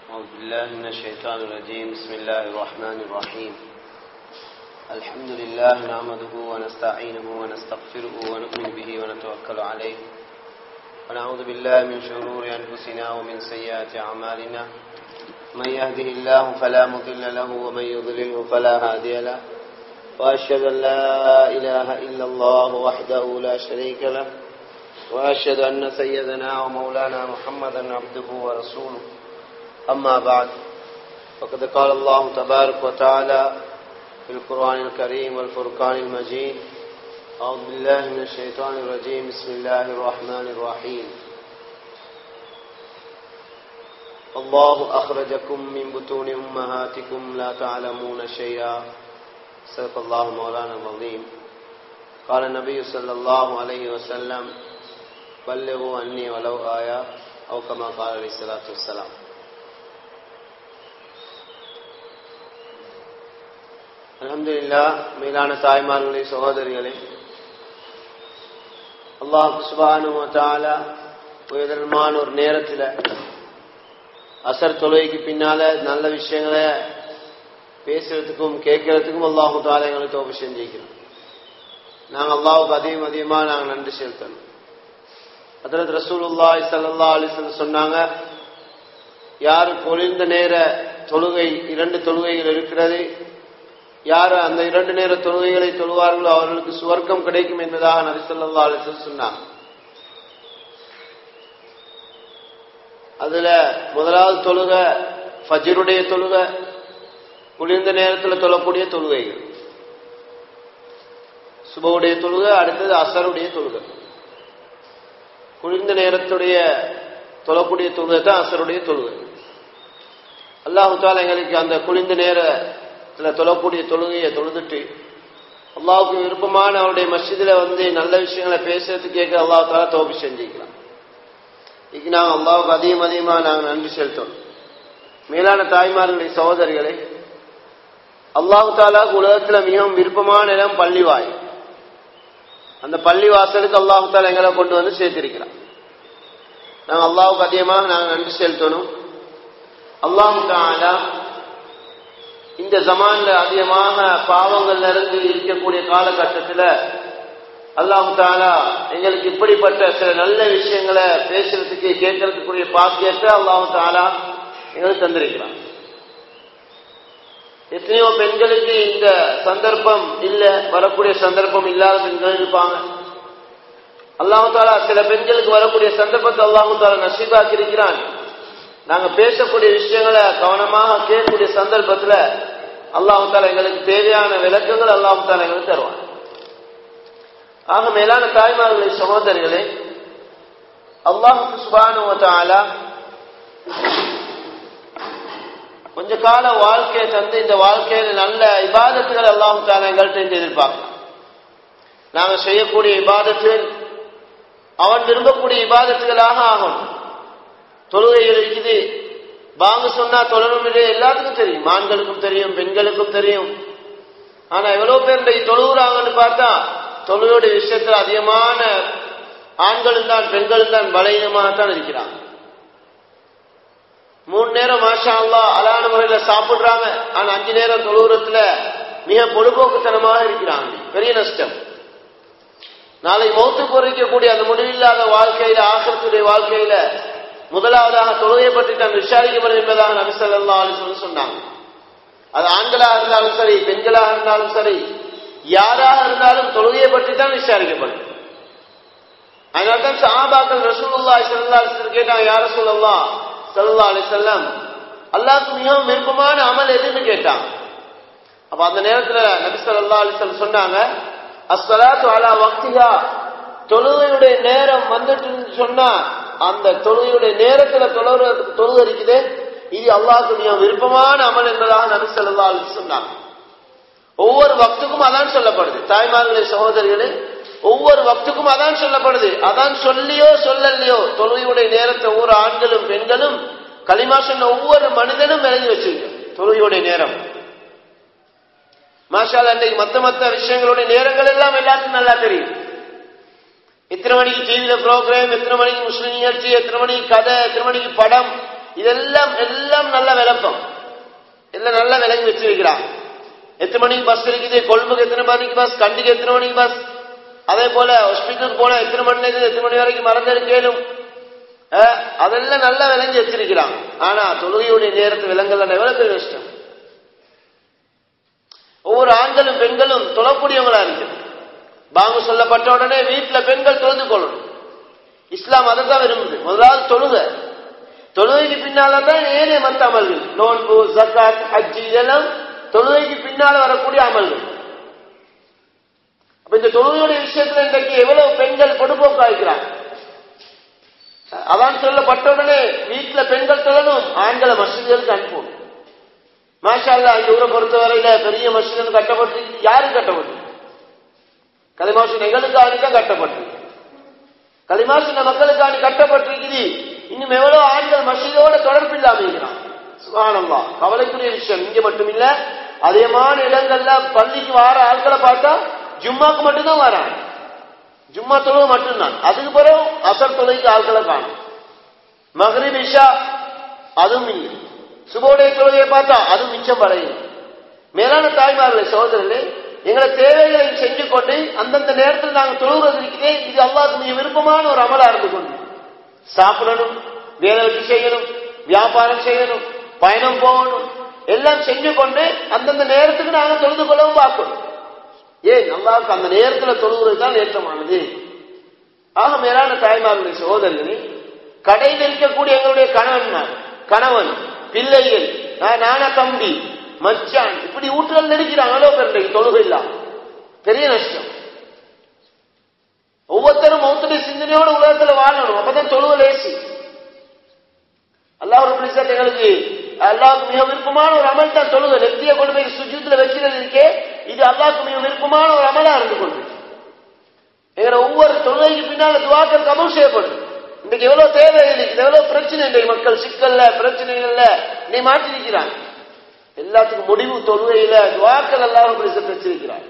أعوذ بالله من الشيطان الرجيم بسم الله الرحمن الرحيم الحمد لله نعمده ونستعينه ونستغفره ونؤمن به ونتوكل عليه ونعوذ بالله من شرور أنفسنا ومن سيئات أعمالنا من يهده الله فلا مضل له ومن يضلله فلا هادي له وأشهد أن لا إله إلا الله وحده لا شريك له وأشهد أن سيدنا ومولانا محمدا عبده ورسوله أما بعد فقد قال الله تبارك وتعالى في القرآن الكريم والفرقان المجيد أعوذ بالله من الشيطان الرجيم بسم الله الرحمن الرحيم الله أخرجكم من بطون أمهاتكم لا تعلمون شيئا صدق الله مولانا العظيم قال النبي صلى الله عليه وسلم بلغوا عني ولو آية أو كما قال عليه الصلاة والسلام அலமதுல்லா மேலான தாய்மார்களே சகோதரிகளே அல்லாஹ் சுபானு தாலா உயர்தரமான ஒரு நேரத்தில் அசர் தொழுகைக்கு பின்னால நல்ல விஷயங்களை பேசுறதுக்கும் கேட்கறதுக்கும் அல்லாஹு தாலா எங்களுக்கு தோப்பு செஞ்சிருக்கிறோம் நாங்கள் அல்லாவுக்கு அதிகம் அதிகமாக நாங்கள் நன்றி செலுத்தணும் அதில் ரசூலுல்லாய் சல்லா அலிசன் சொன்னாங்க யாரு பொழிந்த நேர தொழுகை இரண்டு தொழுகைகள் இருக்கிறது யார் அந்த இரண்டு நேர தொழுகைகளை தொழுவார்களோ அவர்களுக்கு சுவர்க்கம் கிடைக்கும் என்பதாக நபி சொல்லா அலிசன் சொன்னாங்க அதுல முதலாவது தொழுக ஃபஜருடைய தொழுக குளிர்ந்த நேரத்தில் தொழக்கூடிய தொழுகைகள் சுபவுடைய தொழுக அடுத்தது அசருடைய தொழுகை குளிர்ந்த நேரத்துடைய தொழக்கூடிய தொழுகை தான் அசருடைய தொழுகை அல்லாஹால எங்களுக்கு அந்த குளிர்ந்த நேரத்தில் தொழக்கூடிய தொழுகையை தொழுதுட்டு அல்லாவுக்கு விருப்பமான அவருடைய மஸ்ஜிதில் வந்து நல்ல விஷயங்களை பேசுறதுக்கு கேட்க அல்லாஹால தோப்பி செஞ்சுக்கலாம் இன்னைக்கு நாங்கள் அல்லாவுக்கு அதிகம் அதிகமாக நாங்கள் நன்றி செலுத்தோம் மேலான தாய்மார்களுடைய சகோதரிகளை அல்லாஹு தாலாவுக்கு உலகத்தில் மிகவும் விருப்பமான இடம் பள்ளிவாய் அந்த பள்ளி வாசலுக்கு அல்லாஹு தாலா எங்களை கொண்டு வந்து சேர்த்திருக்கிறான் நாங்கள் அல்லாவுக்கு அதிகமாக நாங்கள் நன்றி செலுத்தணும் அல்லாஹு தாலா இந்த ஜமான்ல அதிகமாக பாவங்கள்ல இருந்து இருக்கக்கூடிய காலகட்டத்தில் அல்லாஹு தாலா எங்களுக்கு இப்படிப்பட்ட சில நல்ல விஷயங்களை பேசுறதுக்கு கேட்கறதுக்குரிய பாக்கியத்தை அல்லாஹு தாலா எங்களுக்கு தந்திருக்கிறான் எத்தனையோ பெண்களுக்கு இந்த சந்தர்ப்பம் இல்ல வரக்கூடிய சந்தர்ப்பம் இல்லாத பெண்கள் இருப்பாங்க அல்லாஹு தாலா சில பெண்களுக்கு வரக்கூடிய சந்தர்ப்பத்தை அல்லாஹு தாலா நசீபாக்கி இருக்கிறான் நாங்க பேசக்கூடிய விஷயங்களை கவனமாக கேட்கக்கூடிய சந்தர்ப்பத்துல அல்லாஹு தாலா எங்களுக்கு தேவையான விளக்கங்கள் அல்லாஹு தாலா எங்களுக்கு தருவான் ஆக மேலான தாய்மார்களே சகோதரிகளே அல்லாஹு சுபானு கொஞ்ச கால வாழ்க்கையை தந்து இந்த வாழ்க்கையில நல்ல இபாதத்துகள் எல்லாம் தானே எங்கள்கிட்ட எதிர்பார்க்கலாம் நாங்க செய்யக்கூடிய இபாதத்துகள் அவன் விரும்பக்கூடிய இபாதத்துகளாக ஆகும் தொழுகைகள் இருக்குது வாங்க சொன்னா தொழணும் எல்லாத்துக்கும் தெரியும் ஆண்களுக்கும் தெரியும் பெண்களுக்கும் தெரியும் ஆனா எவ்வளவு பேர் தொழுகிறாங்கன்னு பார்த்தா தொழுகையுடைய விஷயத்துல அதிகமான ஆண்களும் தான் பெண்களும் தான் பலகீனமாகத்தான் இருக்கிறாங்க மூணு நேரம் மாஷா அல்லா அலான முறையில சாப்பிடுறாங்க ஆனா அஞ்சு நேரம் தொழுகிறத்துல மிக பொழுதுபோக்குத்தனமாக இருக்கிறாங்க பெரிய நஷ்டம் நாளை மௌத்து பொறிக்கக்கூடிய அந்த முடிவில்லாத வாழ்க்கையில ஆசிரத்துடைய வாழ்க்கையில முதலாவதாக தொழுகையை பற்றி தான் விசாரிக்கப்படும் என்பதாக நபிசல்லா அலிசன் சொன்னாங்க அது ஆண்களாக இருந்தாலும் சரி பெண்களாக இருந்தாலும் சரி யாராக இருந்தாலும் தொழுகையை பற்றி தான் விசாரிக்கப்படும் அதனால்தான் சாபாக்கள் ரசூலுல்லா சல்லா கேட்டாங்க யார சொல்லலாம் சல்லா அலி செல்லம் அல்லாவுக்கு மிகவும் விருப்பமான அமல் எதுன்னு கேட்டாங்க அப்ப அந்த நேரத்துல நபி சொல்லா அலிசல் சொன்னாங்க அஸ்வலாத்து அலா வக்திகா தொழுகையுடைய நேரம் வந்துட்டு சொன்னா அந்த தொழுகையுடைய நேரத்துல தொழுகிற தொழுகை இருக்குது இது அல்லாவுக்கு மிகவும் விருப்பமான அமல் என்பதாக நபி சொல்லா அலி சொன்னாங்க ஒவ்வொரு வக்துக்கும் அதான் சொல்லப்படுது தாய்மார்களே சகோதரிகளே ஒவ்வொரு வக்துக்கும் அதான் சொல்லப்படுது அதான் சொல்லியோ சொல்லலையோ தொழுகையுடைய நேரத்தை ஒவ்வொரு ஆண்களும் பெண்களும் களிமா சொன்ன ஒவ்வொரு மனிதனும் விளங்கி வச்சிருக்க தொழுகையுடைய நேரம் மாஷால் அன்றைக்கு மத்த மத்த விஷயங்களுடைய நேரங்கள் எல்லாம் எல்லாத்துக்கும் நல்லா தெரியும் எத்தனை மணிக்கு டிவியில ப்ரோக்ராம் எத்தனை மணிக்கு முஸ்லிம் நிகழ்ச்சி எத்தனை மணிக்கு கதை எத்தனை மணிக்கு படம் இதெல்லாம் எல்லாம் நல்ல விளப்பம் எல்லாம் நல்லா விளங்கி வச்சிருக்கிறாங்க எத்தனை மணிக்கு பஸ் இருக்குது கொழும்புக்கு எத்தனை மணிக்கு பஸ் கண்டிக்கு எத்தனை மணிக்கு பஸ் அதே போல ஹாஸ்பிட்டலுக்கு போனா எத்தனை மணில இருந்து எத்தனை மணி வரைக்கும் மறந்திருக்கேனும் அஹ், அதெல்லாம் நல்லா விளங்கி வச்சிருக்கிறாங்க ஆனா தொழுகையுடைய நேரத்தை விலங்கல் எவ்வளவு பெரிய கஷ்டம் ஒவ்வொரு ஆண்களும் பெண்களும் தொழக்கூடியவங்களா இருக்கு பாங்கு சொல்லப்பட்ட உடனே வீட்டுல பெண்கள் தொழுது கொள்ளணும் இஸ்லாம் அதை தான் விரும்புது முதலாவது தொழுக தொழுகைக்கு பின்னால தான் ஏனே மத்த அமல்கள் நோன்பு ஜக்காத் ஹஜ்ஜி இதெல்லாம் தொழுகைக்கு பின்னால வரக்கூடிய அமல்கள் அப்ப இந்த தொழுகையுடைய விஷயத்துல இன்றைக்கு எவ்வளவு பெண்கள் பொடுப்போக்காய்க்கிறாங்க அதான் சொல்லப்பட்ட உடனே வீட்டுல பெண்கள் தொழணும் ஆண்களை மசிதிகளுக்கு அனுப்பணும் மாஷா அல்லா இந்த ஊரை பொறுத்தவரையில பெரிய மசிதன் கட்டப்பட்டு யாரும் கட்டப்பட்டு கலிமாசு எங்களுக்காக தான் கட்டப்பட்டு களிமாசின மக்களுக்காண்டி கட்டப்பட்டிருக்குது இன்னும் எவ்வளவு ஆண்கள் மசீதோட தொடர்பு இல்லாம இருக்கிறான் சுகானம்மா கவலைக்குரிய விஷயம் இங்க மட்டும் இல்ல அதிகமான இடங்கள்ல பள்ளிக்கு வார ஆட்களை பார்த்தா ஜும்மாக்கு மட்டும்தான் வராங்க ஜும்மா தொழுவு மட்டும்தான் அதுக்கு பிறகு அசர் தொழுகைக்கு ஆட்களை காணும் மகரிப் இஷா அதுவும் இல்லை சுபோடைய தொழுகையை பார்த்தா அதுவும் மிச்சம் படையும் மேலான தாய்மார்களே சகோதரர்களே எங்களை தேவைகளை செஞ்சு கொண்டு அந்தந்த நேரத்தில் நாங்கள் தொழுகிறது இருக்கிறே இது அல்லாஹ்க்கு மிக விருப்பமான ஒரு அமலா இருந்து கொண்டு சாப்பிடணும் வேலை வெட்டி செய்யணும் வியாபாரம் செய்யணும் பயணம் போகணும் எல்லாம் செஞ்சு கொண்டு அந்தந்த நேரத்துக்கு நாங்கள் தொழுது கொள்ளவும் பார்க்கணும் ஏன் அல்லாவுக்கு அந்த நேரத்தில் தொழுகிறது தான் ஏற்றமானது ஆக மேலான தாய்மார்களுடைய சகோதரர்களே கடையில் இருக்கக்கூடிய எங்களுடைய கணவன் கணவன் பிள்ளைகள் நான் நானா தம்பி மச்சான் இப்படி ஊற்றுகள் நெருக்கிறாங்களோ இன்றைக்கு தொழுகை இல்ல பெரிய நஷ்டம் ஒவ்வொருத்தரும் ஒவ்வொருத்தருடைய சிந்தனையோட உலகத்துல வாழணும் அப்பதான் தொழுவ லேசி அல்லாஹ் ஒரு சார் எங்களுக்கு அல்லாஹ்வுக்கு மிக விருப்பமான ஒரு அமல் தான் தொழுகை நெத்திய கொண்டு போய் சுஜூத்துல வைக்கிறது இருக்கே இது அல்லாஹ்வுக்கு மிக விருப்பமான ஒரு அமலா இருந்து கொண்டு எங்களை ஒவ்வொரு தொழுகைக்கு பின்னால துவாக்கள் கபூல் செய்யப்படும் இன்னைக்கு எவ்வளவு தேவை இருக்குது எவ்வளவு பிரச்சனை இன்றைக்கு மக்கள் சிக்கல்ல பிரச்சனைகள்ல நீ மாற்றி நிற்கிறாங்க எல்லாத்துக்கும் முடிவு தொழுகையில துவாக்கள் எல்லாரும் வச்சிருக்கிறார்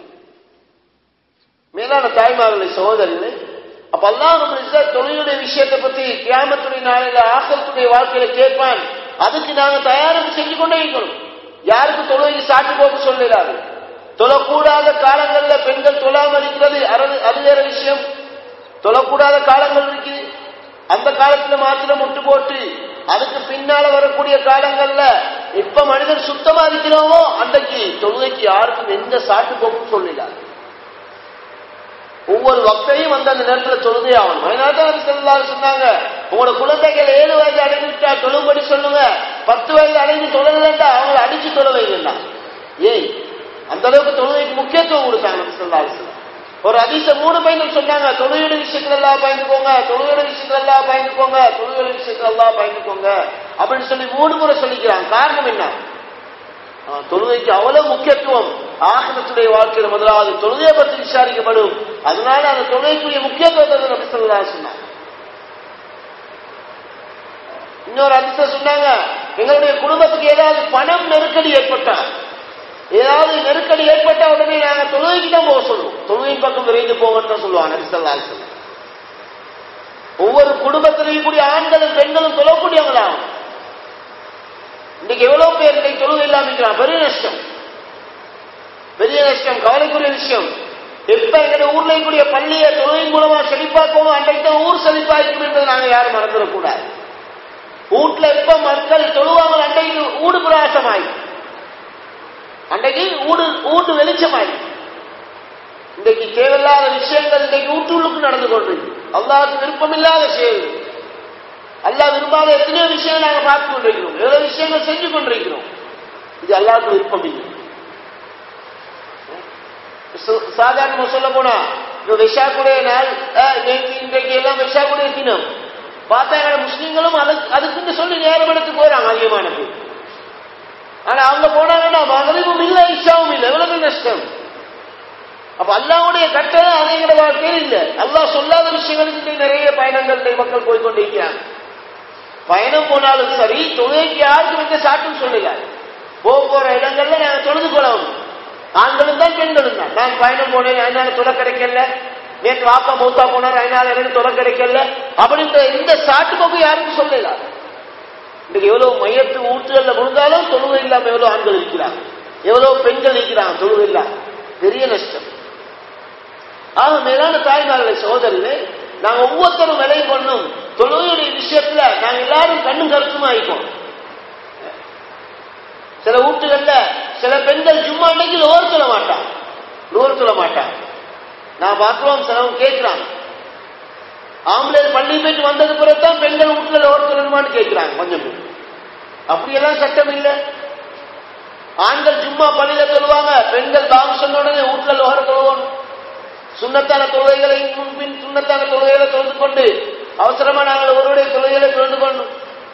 மேலான தாய்மார்களை சகோதரர்களே அப்ப அல்லாஹ் தொழிலுடைய விஷயத்தை பத்தி கிராமத்துடைய நாளையில ஆசத்துடைய வாழ்க்கையில கேட்பான் அதுக்கு நாங்க தயாரிப்பு செஞ்சு கொண்டே இருக்கணும் யாருக்கு தொழுகைக்கு சாட்டு போக சொல்லிடாது தொழக்கூடாத காலங்கள்ல பெண்கள் தொழாமல் இருக்கிறது அது- அது வேற விஷயம் தொழக்கூடாத காலங்கள் இருக்குது அந்த காலத்துல மாத்திரம் முட்டு போட்டு அதுக்கு பின்னால வரக்கூடிய காலங்கள்ல எப்ப மனிதன் சுத்தமா இருக்கிறோமோ அன்றைக்கு தொழுகைக்கு யாருக்கும் எந்த சாட்டு போக்கும் சொல்லிடாது ஒவ்வொரு வக்தையும் வந்து அந்த நேரத்துல தொழுதே ஆகணும் அதனால்தான் செல்லாரு சொன்னாங்க உங்களோட குழந்தைகள் ஏழு வயது அடைந்துட்டா தொழும்படி சொல்லுங்க பத்து வயது அடைந்து தொழலண்டா அவங்களை அடிச்சு தொழ வைங்கண்டா ஏய் அந்த அளவுக்கு தொழுகைக்கு முக்கியத்துவம் கொடுத்தாங்க செல்லாரு ஒரு அதிச மூணு பையன் சொன்னாங்க தொழுகையோட விஷயத்துல எல்லாம் பயந்துக்கோங்க தொழுகையோட விஷயத்துல எல்லாம் பயந்துக்கோங்க தொழுகையோட விஷயத்துல எல்லாம் பயந்துக்கோங்க அப்படின்னு சொல்லி மூணு முறை சொல்லிக்கிறாங்க காரணம் என்ன ஆ, தொழுகைக்கு அவ்வளவு முக்கியத்துவம் ஆகமத்துடைய வாழ்க்கையில முதலாவது தொழுகையை பற்றி விசாரிக்கப்படும் அதனால அந்த தொழுகைக்குரிய முக்கியத்துவத்தை நபி சொல்லா சொன்னாங்க இன்னொரு அதிசயம் சொன்னாங்க எங்களுடைய குடும்பத்துக்கு ஏதாவது பணம் நெருக்கடி ஏற்பட்டா ஏதாவது நெருக்கடி ஏற்பட்ட உடனே நாங்க தொழுகைக்கு தான் போக சொல்லுவோம் தொழுகையின் பக்கம் விரைந்து போங்கன்னு தான் சொல்லுவாங்க நபி ஸல்லல்லாஹு அலைஹி வஸல்லம். ஒவ்வொரு குடும்பத்திலையும் கூடிய ஆண்களும் பெண்களும் தொழக்கூடியவங்களாகும் இன்னைக்கு எவ்வளவு பேர் இன்னைக்கு தொழுகை இல்லாம இருக்கிறான் பெரிய நஷ்டம் பெரிய நஷ்டம் கவலைக்குரிய விஷயம் எப்ப எங்க ஊர்ல கூடிய பள்ளியை தொழில் மூலமா செழிப்பாக்கோமோ அன்றைக்கு தான் ஊர் செழிப்பாக்கும் என்பதை நாங்க யாரும் மறந்துடக்கூடாது வீட்டுல எப்ப மக்கள் தொழுவாங்க அன்றைக்கு ஊடு பிரகாசமாயி அன்றைக்கு ஊடு ஊட்டு வெளிச்சமாயி இன்றைக்கு தேவையில்லாத விஷயங்கள் இன்றைக்கு ஊட்டுள்ளுக்கு நடந்து கொண்டிருக்கு அல்லாஹ்வுக்கு விருப்பமில்லாத செயல்கள் அல்லாஹ் விரும்பாத எத்தனையோ விஷயங்கள் நாங்க பார்த்து கொண்டிருக்கிறோம் எவ்வளவு விஷயங்கள் செஞ்சு கொண்டிருக்கிறோம் இது அல்லாஹ்வுக்கு விருப்பம் இல்லை சு- சாதாரணமா சொல்ல போனா இந்த விஷாக்குடைய நாள் அஹ், நேற்று இன்றைக்கு எல்லாம் விஷாக்குடைய தினம் பார்த்தா எங்க முஸ்லீம்களும் அதுக்கு அதுக்குன்னு சொல்லி நேரம் எடுத்து போறாங்க அதிகமான பேர் ஆனா அவங்க போனாங்கன்னா மகளிரும் இல்லை இஷாவும் இல்லை எவ்வளவு நஷ்டம் அப்ப அல்லாவுடைய கட்டளை அதைங்கிற வாழ்க்கையில் இல்லை அல்லாஹ் சொல்லாத விஷயங்களுக்கு இன்றைக்கு நிறைய பயணங்கள் இன்றைக்கு மக்கள் போய்கொண்டிருக்கிறாங்க பயணம் போனாலும் சரி தொழுகைக்கு யாருக்கும் எந்த சாட்டும் சொல்லல போக போற இடங்கள்ல நாங்க தொழுது கொள்ளவும் ஆண்களும் தான் பெண்களும் தான் நான் பயணம் போனேன் அதனால தொலை கிடைக்கல நேற்று வாப்பா மூத்தா போனார் அதனால எனக்கு தொலை கிடைக்கல அப்படின்ற எந்த சாட்டு போக்கு யாருக்கும் சொல்லல இன்னைக்கு எவ்வளவு மையத்து ஊற்றுகள்ல விழுந்தாலும் தொழுகை இல்லாம எவ்வளவு ஆண்கள் இருக்கிறாங்க எவ்வளவு பெண்கள் இருக்கிறாங்க தொழுகை இல்லாம பெரிய நஷ்டம் ஆக மேலான தாய்மார்களை சோதரிலே நாங்க ஒவ்வொருத்தரும் விலை பண்ணும் தொழுகையுடைய விஷயத்துல நாங்க எல்லாரும் கண்ணும் கருத்துமா ஆயிப்போம் சில வீட்டுகள்ல சில பெண்கள் சும்மா அன்னைக்கு லோர் சொல்ல மாட்டான் லோர் சொல்ல மாட்டான் நான் பார்க்கிறோம் சிலவங்க கேட்கிறாங்க ஆம்பளை பள்ளி போயிட்டு வந்தது பிறகுதான் பெண்கள் வீட்டுல லோர் சொல்லணுமான்னு கேட்கிறாங்க கொஞ்சம் பேர் அப்படியெல்லாம் சட்டம் இல்லை ஆண்கள் சும்மா பள்ளியில சொல்லுவாங்க பெண்கள் தாம் சொன்ன உடனே வீட்டுல லோகர தொழுவோம் சுண்ணத்தான தொழுகைகளை முன்பின் சுண்ணத்தான தொழுகைகளை தொழுது கொண்டு அவசரமா நாங்கள் ஒருவருடைய தொழுகைகளை தொழுது கொண்டோம்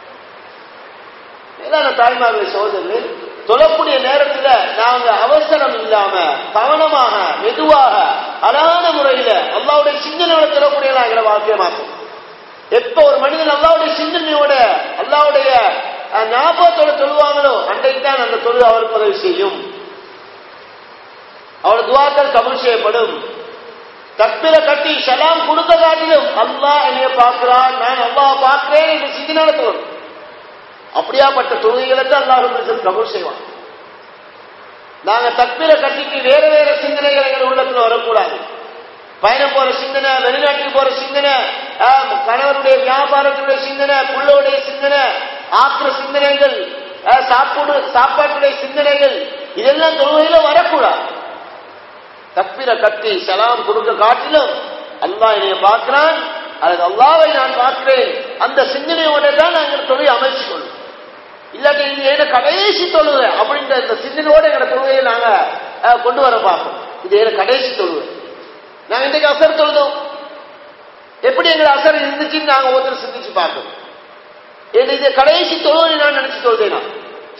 மேலான தாய்மார்களை சோதரில் தொழக்கூடிய நேரத்துல நாங்க அவசரம் இல்லாம கவனமாக மெதுவாக அழகான முறையில அல்லாவுடைய சிந்தனையோட தொழக்கூடிய நாங்கிற வாக்கியமாக்கும் எப்ப ஒரு மனிதன் அல்லாவுடைய சிந்தனையோட அல்லாவுடைய அஹ், ஞாபகத்தோட தொழுவாங்களோ அன்றைக்கு தான் அந்த தொழு அவருக்கு உதவி செய்யும் அவருடைய துவாக்கள் கபூல் செய்யப்படும் தப்பில கட்டி சலாம் கொடுக்க காட்டிலும் அல்லாஹ் என்னைய பார்க்கிறான் நான் அல்லாஹ் பார்க்கிறேன் என்று சிந்தனை தோணும் அப்படியாப்பட்ட தொழுகைகளை தான் அல்லாஹ் கபூல் செய்வான் நாங்க தப்பில கட்டிக்கு வேற வேற சிந்தனைகள் எங்கள் உள்ளத்துல வரக்கூடாது பயணம் போற சிந்தனை வெளிநாட்டுக்கு போற சிந்தனை ஆஹ், கணவருடைய வியாபாரத்துடைய சிந்தனை புள்ளோடைய சிந்தனை ஆக்குற சிந்தனைகள் ஆஹ், சாப்பாடு சாப்பாட்டுடைய சிந்தனைகள் இதெல்லாம் தொழுகையில வரக்கூடாது தப்பிர கட்டி சலாம் கொடுக்க காட்டிலும் அல்லாஹ் என்னைய பார்க்கிறான் அல்லது அல்லாவை நான் பார்க்கிறேன் அந்த சிந்தனையோட தான் நாங்கள் தொழில் அமைச்சு கொள்ளும் இல்லாட்டி இது என்ன கடைசி தொழுகை அப்படின்ற இந்த சிந்தனையோட எங்க தொழுகையை நாங்க அஹ், கொண்டு வர பார்ப்போம் இது என்ன கடைசி தொழுகை நாங்க இன்றைக்கு அசர் தொழுதோம் எப்படி எங்க அசர் இருந்துச்சுன்னு நாங்க ஒருத்தர் சிந்திச்சு பார்ப்போம் ஏன்னா இது கடைசி தொழுகை நான் நினைச்சு தொழுதேன் நான்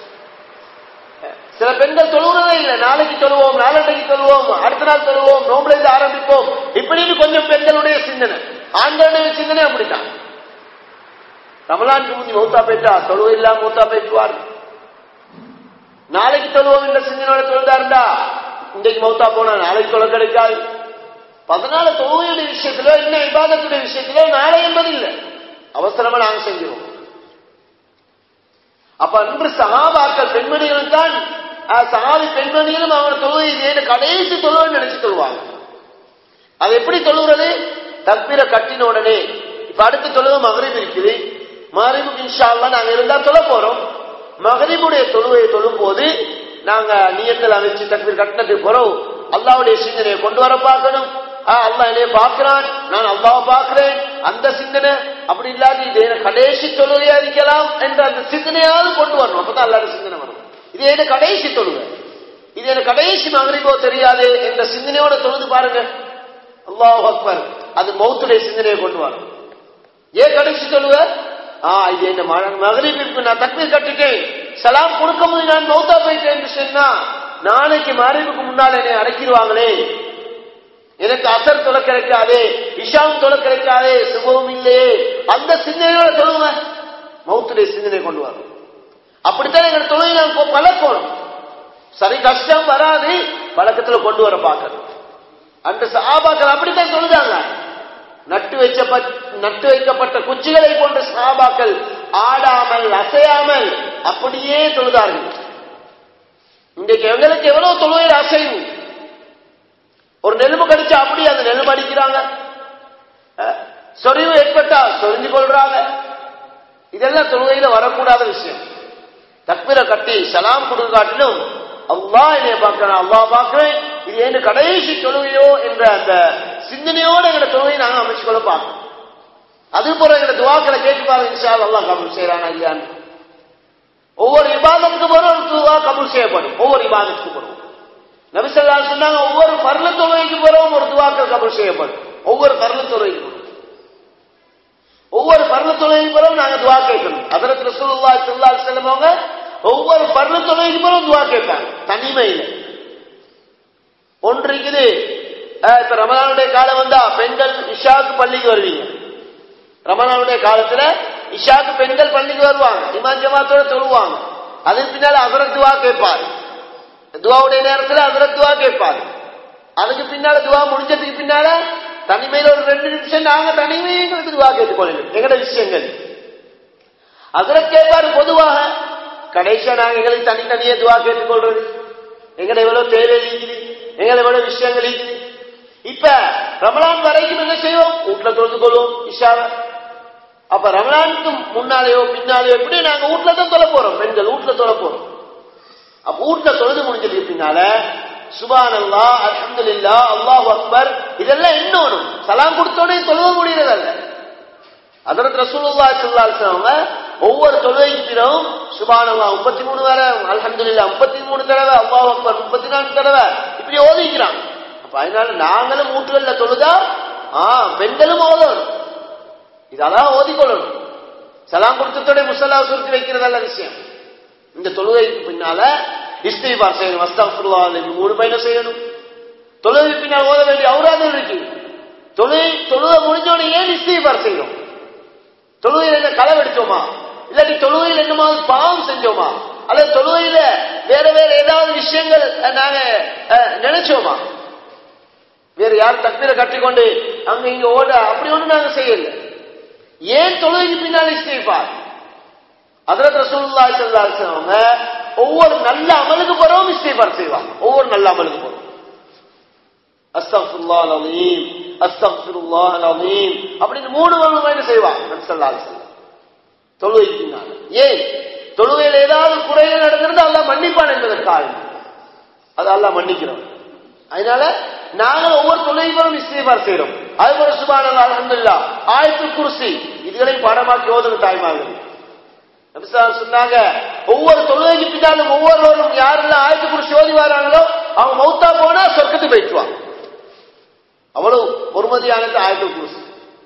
சில பெண்கள் தொழுகிறதே இல்லை நாளைக்கு தொழுவோம் நாளன்றைக்கு தொழுவோம் அடுத்த நாள் தொழுவோம் நோம்புல இருந்து ஆரம்பிப்போம் இப்படின்னு கொஞ்சம் பெண்களுடைய சிந்தனை ஆண்களுடைய சிந்தனை அப்படித்தான் ரமலானுக்கு முந்தி மௌத்தா போயிட்டா தொழுவு இல்லாம மௌத்தா போயிட்டுவார் நாளைக்கு தொழுவோம் என்ற சிந்தனையோட தொழுதா இருந்தா இன்றைக்கு மௌத்தா போனா நாளைக்கு தொலை கிடைக்காது பதினாலு தொழுகையுடைய விஷயத்திலோ என்ன விவாதத்துடைய விஷயத்திலோ நாளை என்பது இல்லை அவசரமா நாங்க செஞ்சிருவோம் அப்ப அன்று சகாபாக்கள் பெண்மணிகளும் தான் அஹ், சகாபி பெண்மணிகளும் அவங்க தொழுகை இதே கடைசி தொழுவை நினைச்சு தொழுவாங்க அது எப்படி தொழுகிறது தப்பிர கட்டின உடனே இப்ப அடுத்த தொழுகை மகரிப் இருக்குது மகரிபுக்கு இன்ஷா அல்லாஹ் நாங்க இருந்தா தொழ போறோம் மகரிபுடைய தொழுவையை தொழும் போது நாங்க நியத்தில் அமைச்சு தக்பீர் கட்டினதுக்கு போறோம் அல்லாவுடைய சிந்தனையை கொண்டு வர பார்க்கணும் ஆ, அல்லாஹ் என்னைய பார்க்கிறான் நான் அல்லாஹ் பார்க்கிறேன் அந்த சிந்தனை அப்படி இல்லாது இது எனக்கு கடைசி தொழுகையா இருக்கலாம் என்ற அந்த சிந்தனையாவது கொண்டு வரணும் அப்பதான் அல்லாத சிந்தனை வரும் இது எனக்கு கடைசி தொழுகை இது எனக்கு கடைசி மகரிபோ தெரியாது என்ற சிந்தனையோட தொழுது பாருங்க அல்லாஹ் அக்பர் அது மௌத்துடைய சிந்தனையை கொண்டு வரும் ஏன் கடைசி தொழுவ ஆ இது என்ன மகரிபிற்கு நான் தக்பீர் கட்டிட்டேன் சலாம் கொடுக்கும் போது நான் மௌத்தா போயிட்டேன் என்று சொன்னா நாளைக்கு மகரிபுக்கு முன்னால் என்னை அடக்கிடுவாங்களே எனக்கு அசர் தொலை கிடைக்காதே இஷாம் தொலை கிடைக்காதே சுபமும் இல்லையே அந்த சிந்தனையோட தொழுவ மௌத்துடைய சிந்தனை கொண்டு வரும் அப்படித்தான் எங்க தொழுகை நான் பழக்கணும் சரி கஷ்டம் வராது பழக்கத்துல கொண்டு வர பார்க்கணும் அந்த சஹாபாக்கள் அப்படித்தான் சொல்லுதாங்க நட்டு வைச்ச நட்டு வைக்கப்பட்ட குச்சிகளை போன்ற சஹாபாக்கள் ஆடாமல் அசையாமல் அப்படியே தொழுதார்கள் இன்றைக்கு எங்களுக்கு எவ்வளவு தொழுகையில் அசைவு ஒரு நெலும்பு கடிச்சா அப்படியே அந்த நெலும்பு அடிக்கிறாங்க அஹ், சொறிவு ஏற்பட்டா சொரிஞ்சு கொள்றாங்க இதெல்லாம் தொழுகையில வரக்கூடாத விஷயம் தக்பீரை கட்டி சலாம் கொடுக்க காட்டிலும் அல்லாஹ் என்னைய பார்க்கிறேன் அல்லாஹ் பார்க்கிறேன் இது என்ன கடைசி தொழுகையோ என்ற அந்த சிந்தனையோட எங்க தொழுகையை நாங்க அமைச்சு கொள்ள பார்க்கணும் அது போல எங்க துவாக்களை கேட்டு பாருங்க இன்ஷா அல்லாஹ் கபூல் செய்யறானா இல்லையான்னு ஒவ்வொரு விவாதத்துக்கு போற ஒரு துவா கபூல் செய்யப்படும் ஒவ்வொரு விவாதத்துக்கு போறோம் நபிசல்லா சொன்னாங்க ஒவ்வொரு பர்ல தொழுகைக்கு போறோம் ஒரு துவாக்கள் கபூல் செய்யப்படும் ஒவ்வொரு பர்ல தொழுகைக்கு போறோம் ஒவ்வொரு பர்ல தொழுகைக்கு போறோம் நாங்க துவா கேட்கணும் அதற்கு ரசூலுல்லாஹி ஸல்லல்லாஹு அலைஹி வஸல்லம் அவங்க ஒவ்வொரு பர்ல தொழுகைக்கு போறோம் துவா கேட்பாங்க தனிமையில ஒன்று இருக்குது அஹ், இப்ப ரமலானுடைய காலம் வந்தா பெண்கள் இஷாக்கு பள்ளிக்கு வருவீங்க ரமலானுடைய காலத்துல இஷாக்கு பெண்கள் பள்ளிக்கு வருவாங்க இமாம் ஜமாத்தோட தொழுவாங்க அதுக்கு பின்னால அசரத் துவா கேட்பாரு துவாவுடைய நேரத்துல அசரத் துவா கேட்பாரு அதுக்கு பின்னால துவா முடிஞ்சதுக்கு பின்னால தனிமையில ஒரு ரெண்டு நிமிஷம் நாங்க தனிமையை எங்களுக்கு துவா கேட்டுக்கொள்ளணும் எங்கட விஷயங்கள் அதுல கேட்பாரு பொதுவாக கடைசியா நாங்க எங்களுக்கு தனித்தனியே துவா கேட்டுக்கொள்றது எங்களை எவ்வளவு தேவை இருக்குது எங்களை எவ்வளவு விஷயங்கள் இருக்குது இப்ப ரமலான் வரைக்கும் என்ன செய்வோம் வீட்டுல தொழுது கொள்வோம் இஷாவை அப்ப ரமலானுக்கு முன்னாலேயோ பின்னாலேயோ எப்படி நாங்க வீட்டுல தான் தொலை போறோம் பெண்கள் வீட்டுல தொலை போறோம் அப்ப வீட்டுல தொழுது முடிஞ்சதுக்கு பின்னால சுபான் அல்லா அல்ஹம்துலில்லா அல்லாஹ் அக்பர் இதெல்லாம் என்ன வரும் சலாம் கொடுத்தோடனே தொழுவ முடியறதல்ல அதற்கு ரசூலுல்லாஹி ஸல்லல்லாஹு அலைஹி வஸல்லம் ஒவ்வொரு தொழுகைக்கு பிறகும் சுபான் அல்லா முப்பத்தி மூணு தடவை அல்ஹம்துலில்லா முப்பத்தி மூணு தடவை அல்லாஹ் அக்பர் முப்பத்தி நான்கு தடவை இப்படி ஓதிக்கிறாங்க அப்ப அதனால நாங்களும் வீட்டுகள்ல தொழுதா ஆ பெண்களும் ஓதணும் இதெல்லாம் ஓதிக்கொள்ளணும் சலாம் கொடுத்ததோட முசல்லா சுருக்கி வைக்கிறதல்ல விஷயம் இந்த தொழுகைக்கு பின்னால இஸ்திபார் செய்யணும் அஸ்தகுல்லாஹ் மூணு பயணம் செய்யணும் தொழுகைக்கு பின்னால் ஓத வேண்டிய அவுராதம் இருக்கு தொழுகை தொழுகை முடிஞ்சோடனே ஏன் இஸ்திபார் செய்யணும் தொழுகையில் என்ன களவு எடுத்தோமா இல்லாட்டி தொழுகையில் என்னமாவது பாவம் செஞ்சோமா அல்லது தொழுகையில வேற வேற ஏதாவது விஷயங்கள் அஹ், நாங்க அஹ், நினைச்சோமா வேற யார் தக்பீரை கட்டிக்கொண்டு அங்க இங்க ஓட அப்படி ஒண்ணு நாங்க செய்யல ஏன் தொழுகைக்கு பின்னால் இஸ்திபார் அதற்கு ரசூலுல்லாஹி ஸல்லல்லாஹு அலைஹி வஸல்லம் அவங்க ஒவ்வொரு நல்ல அமலுக்கு போறோம் இஸ்திஃபார் செய்வாங்க ஒவ்வொரு நல்ல அமலுக்கு போறோம் அஸ்தக்ஃபிருல்லாஹ் அலீம் அஸ்தக்ஃபிருல்லாஹ் அலீம் அப்படின்னு மூணு வகையான செய்வாங்க நபி ஸல்லல்லாஹு அலைஹி வஸல்லம் தொழுகைக்கு பின்னால ஏன் தொழுகையில் ஏதாவது குறைகள் நடக்கிறது அல்லாஹ் மன்னிப்பான் என்பதற்காக அது அல்லாஹ் மன்னிக்கிறோம் அதனால நாங்கள் ஒவ்வொரு தொழிலும் இஸ்திஃபார் செய்யறோம் அது போல சுபானல்லா அல்ஹம்துலில்லாஹ் ஆயத்துல் குர்சி இதுகளை பாடமாக்கி ஓதும் தாய்மார்கள் நபிசார் சொன்னாங்க ஒவ்வொரு தொழுகைக்கு பின்னாலும் ஒவ்வொருவரும் யாரெல்லாம் ஆயத்து குருசி ஓதி வராங்களோ அவங்க மௌத்தா போனா சொர்க்கத்துக்கு போயிட்டுவாங்க அவ்வளவு பொறுமதியானது ஆயத்து குருசி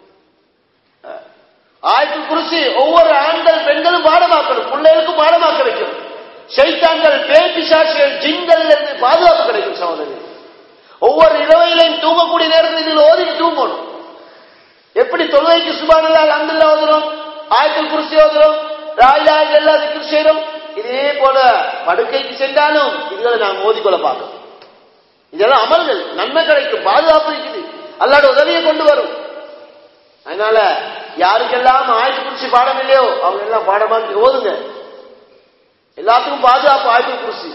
ஆயத்து குருசி ஒவ்வொரு ஆண்கள் பெண்களும் பாடமாக்கணும் பிள்ளைகளுக்கும் பாடமாக்க வைக்கணும் சைத்தான்கள் பேய் பிசாசுகள் ஜின்கள் இருந்து பாதுகாப்பு கிடைக்கும் சகோதரி ஒவ்வொரு இரவையிலையும் தூங்கக்கூடிய நேரத்தில் இதில் ஓதி தூங்கணும் எப்படி தொழுகைக்கு சுபானல்லால் அந்துல ஓதுறோம் ஆயத்தில் குருசி ஓதுறோம் ராயிலாக எல்லா திக்கும் செய்யறோம் இதே போல படுக்கைக்கு சென்றாலும் இதுகளை நாம் ஓதிக்கொள்ள பார்க்கணும் இதெல்லாம் அமல்கள் நன்மை கிடைக்கும் பாதுகாப்பு இருக்குது அல்லாட உதவியை கொண்டு வரும் அதனால யாருக்கெல்லாம் ஆயத்து குருசி பாடம் இல்லையோ அவங்க எல்லாம் பாடமாக்கி ஓதுங்க எல்லாத்துக்கும் பாதுகாப்பு ஆயத்து குருசி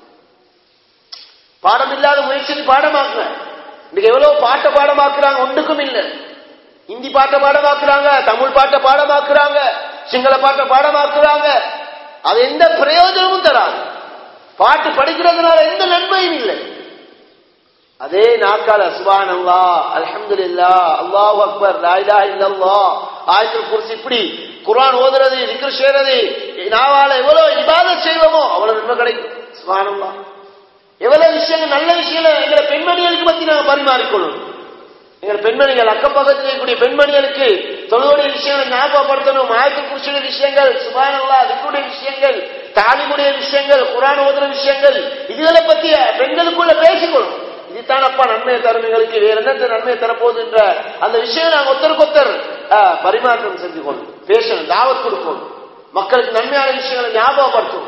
பாடம் இல்லாத முயற்சிக்கு பாடமாக்குங்க இன்னைக்கு எவ்வளவு பாட்டை பாடமாக்குறாங்க ஒன்றுக்கும் இல்லை ஹிந்தி பாட்டை பாடமாக்குறாங்க தமிழ் பாட்டை பாடமாக்குறாங்க சிங்கள பாட்டை பாடமாக்குறாங்க அது எந்த பிரயோஜனமும் தராது பாட்டு படிக்கிறதுனால எந்த நன்மையும் இல்லை அதே நாக்கால சுபான் அல்லா அல்ஹம்துலில்லா அல்லாஹ் அக்பர் லாயிலா இல்லல்லா ஆயத்துல் குர்சி இப்படி குர்ஆன் ஓதுறது திக்ர் செய்யறது நாவால எவ்வளவு இபாதத் செய்வோமோ அவ்வளவு நன்மை கிடைக்கும் சுபான் அல்லா எவ்வளவு விஷயங்கள் நல்ல விஷயங்களை எங்களை பெண்மணிகளுக்கு பத்தி நாங்க பரிமாறிக்கொள்ளணும் எங்கள் பெண்மணிகள் அக்கம் பக்கத்தில் இருக்கக்கூடிய பெண்மணிகளுக்கு தொழுவுடைய விஷயங்களை ஞாபகப்படுத்தணும் ஆயத்தில் குறிச்சிய விஷயங்கள் சுபானல்லா அதுக்குடைய விஷயங்கள் தாலிமுடைய விஷயங்கள் குரான் ஓதுற விஷயங்கள் இதுகளை பத்தி பெண்களுக்குள்ள பேசிக்கொள்ளும் இதுதான் அப்பா நன்மையை தரும் எங்களுக்கு வேற என்ன நன்மையை தரப்போகுது என்ற அந்த விஷயம் நாங்கள் ஒருத்தருக்கு ஒருத்தர் ஆஹ், பரிமாற்றம் செஞ்சு கொள்ளணும் பேசணும் தாவத் கொடுக்கணும் மக்களுக்கு நன்மையான விஷயங்களை ஞாபகப்படுத்தணும்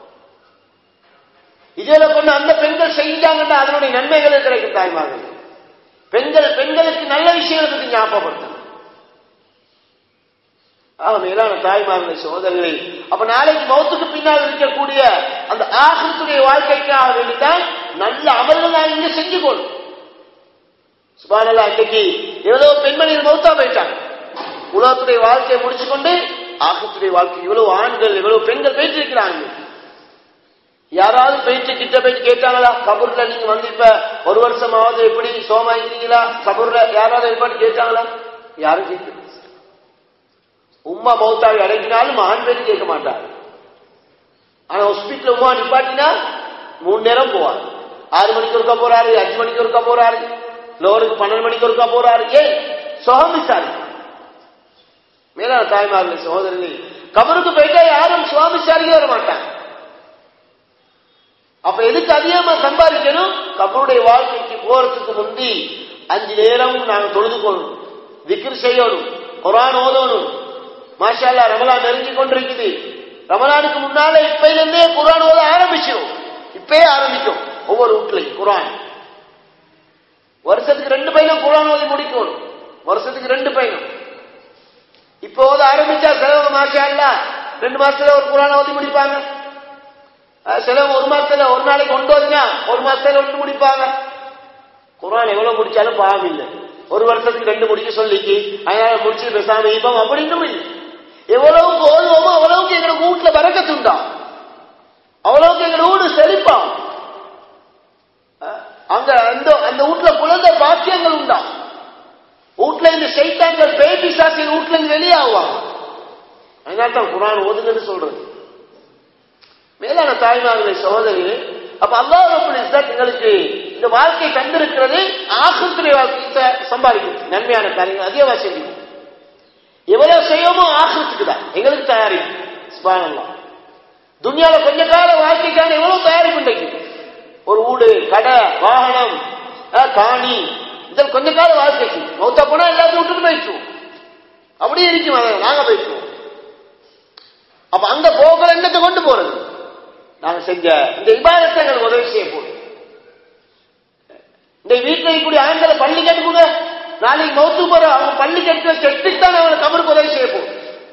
இதுல கொண்டு அந்த பெண்கள் செஞ்சாங்கன்னா அதனுடைய நன்மைகள் கிடைக்கும் தாய்மார்கள் பெண்கள் பெண்களுக்கு நல்ல விஷயங்களை பத்தி ஞாபகப்படுத்தணும் ஆக மேலான தாய்மார்கள் சோதரர்களை அப்ப நாளைக்கு மௌத்துக்கு பின்னால் இருக்கக்கூடிய அந்த ஆசிரியத்துடைய வாழ்க்கைக்காக வேண்டித்தான் நல்ல அமல்கள் நான் இங்க செஞ்சு கொள்ளும் சுபானல்லா இன்னைக்கு எவ்வளவு பெண்மணிகள் மௌத்தா போயிட்டாங்க உலகத்துடைய வாழ்க்கையை முடிச்சு கொண்டு ஆகத்துடைய வாழ்க்கை இவ்வளவு ஆண்கள் இவ்வளவு பெண்கள் போயிட்டு இருக்கிறாங்க யாராவது போயிட்டு கிட்ட போயிட்டு கேட்டாங்களா கபூர்ல நீங்க வந்து இப்ப ஒரு வருஷமாவது எப்படி சோமாயிருக்கீங்களா கபூர்ல யாராவது எப்படி கேட்டாங்களா யாரும் கேட்கல உம்மா மௌத்தாவை அடங்கினாலும் ஆண் பேரு கேட்க மாட்டார் ஆனா ஹாஸ்பிட்டல் உமா நிப்பாட்டினா மூணு நேரம் போவார் ஆறு மணிக்கு ஒருக்கா போறாரு அஞ்சு மணிக்கு ஒருக்கா போறாரு லோருக்கு பன்னெண்டு மணிக்கு ஒருக்கா போறாரு ஏன் சுகம் விசாரி மேலான தாய்மார்கள் சகோதரர்களே கபருக்கு போயிட்டா யாரும் சுவாமி விசாரிக்க வர மாட்டாங்க அப்ப எதுக்கு அதிகமா சம்பாதிக்கணும் கபருடைய வாழ்க்கைக்கு போறதுக்கு முந்தி அஞ்சு நேரமும் நாங்க தொழுது கொள்ளணும் விக்ர் செய்யணும் குரான் ஓதணும் மாஷா அல்லாஹ் ரமலான் நெருங்கி கொண்டிருக்குது ரமலானுக்கு முன்னால இப்பையில இருந்தே குரான் ஓத ஆரம்பிச்சிடும் இப்பயே ஆரம்பிக்கும் ஒவ்வொரு வீட்லையும் குரான் வருஷத்துக்கு ரெண்டு பையனும் குரான் ஓதி முடிக்கணும் வருஷத்துக்கு ரெண்டு பையனும் இப்போ ஓத ஆரம்பிச்சா செலவு மாஷா அல்லாஹ் ரெண்டு மாசத்துல ஒரு குரான ஓதி முடிப்பாங்க அஹ் சிலவங்க ஒரு மாசத்துல ஒரு நாளைக்கு ஒன்று ஓதினா ஒரு மாசத்துல ஒன்று முடிப்பாங்க குரான் எவ்வளவு முடிச்சாலும் பாவம் இல்லை ஒரு வருஷத்துக்கு ரெண்டு முடிக்க சொல்லிக்கு அதனால முடிச்சு பேசாம இப்பம் அப்படின்னும் இல்லை எவ்வளவுக்கு ஓதுவோமோ அவ்வளவுக்கு எங்க வீட்டுல பறக்கத்துண்டா அவ்வளவுக்கு எங்க வீடு செழிப்பாம் அஹ் அங்க அந்த அந்த வீட்டுல குழந்தை பாக்கியங்கள் உண்டா வீட்டுல இந்த சைத்தான்கள் பேபி சாசியல் வீட்டுல இருந்து வெளியாகுவாங்க அதனால தான் குரான் ஓதுங்கன்னு சொல்றது மேலான தாய்மார்களே சகோதரிகளே அப்ப அல்லாஹ் ரப்பல் இஸ்ஸத் எங்களுக்கு இந்த வாழ்க்கை தந்திருக்கிறது ஆகத்துடைய வாழ்க்கை சம்பாதிக்கும் நன்மையான காரியங்கள் அதிகமா செய்யும் எவ்வளவு செய்யோமோ ஆகத்துக்கு தான் எங்களுக்கு தயாரிப்பு சுபானல்லாம் துனியால கொஞ்ச கால வாழ்க்கைக்கான எவ்வளவு தயாரிப்பு இன்றைக்கு ஒரு வீடு கடை வாகனம் அஹ், காணி இதில் கொஞ்ச கால வாழ்க்கைக்கு மௌத்தா போனா எல்லாத்தையும் விட்டுட்டு போயிடுச்சுவோம் அப்படியே இருக்கும் அதை நாங்க போயிட்டுவோம் அப்ப அங்க போகிற எண்ணத்தை கொண்டு போறது நாங்க செஞ்ச இந்த இபாதத்தை எங்களுக்கு உதவி செய்ய போகுது இந்த வீட்டில் இருக்கக்கூடிய ஆண்களை பள்ளி கட்டுக்குங்க நாளைக்கு மௌத்து போற அவங்க பள்ளி கட்டு செட்டுத்தான் அவங்களை கபருக்கு உதவி செய்ய போகுது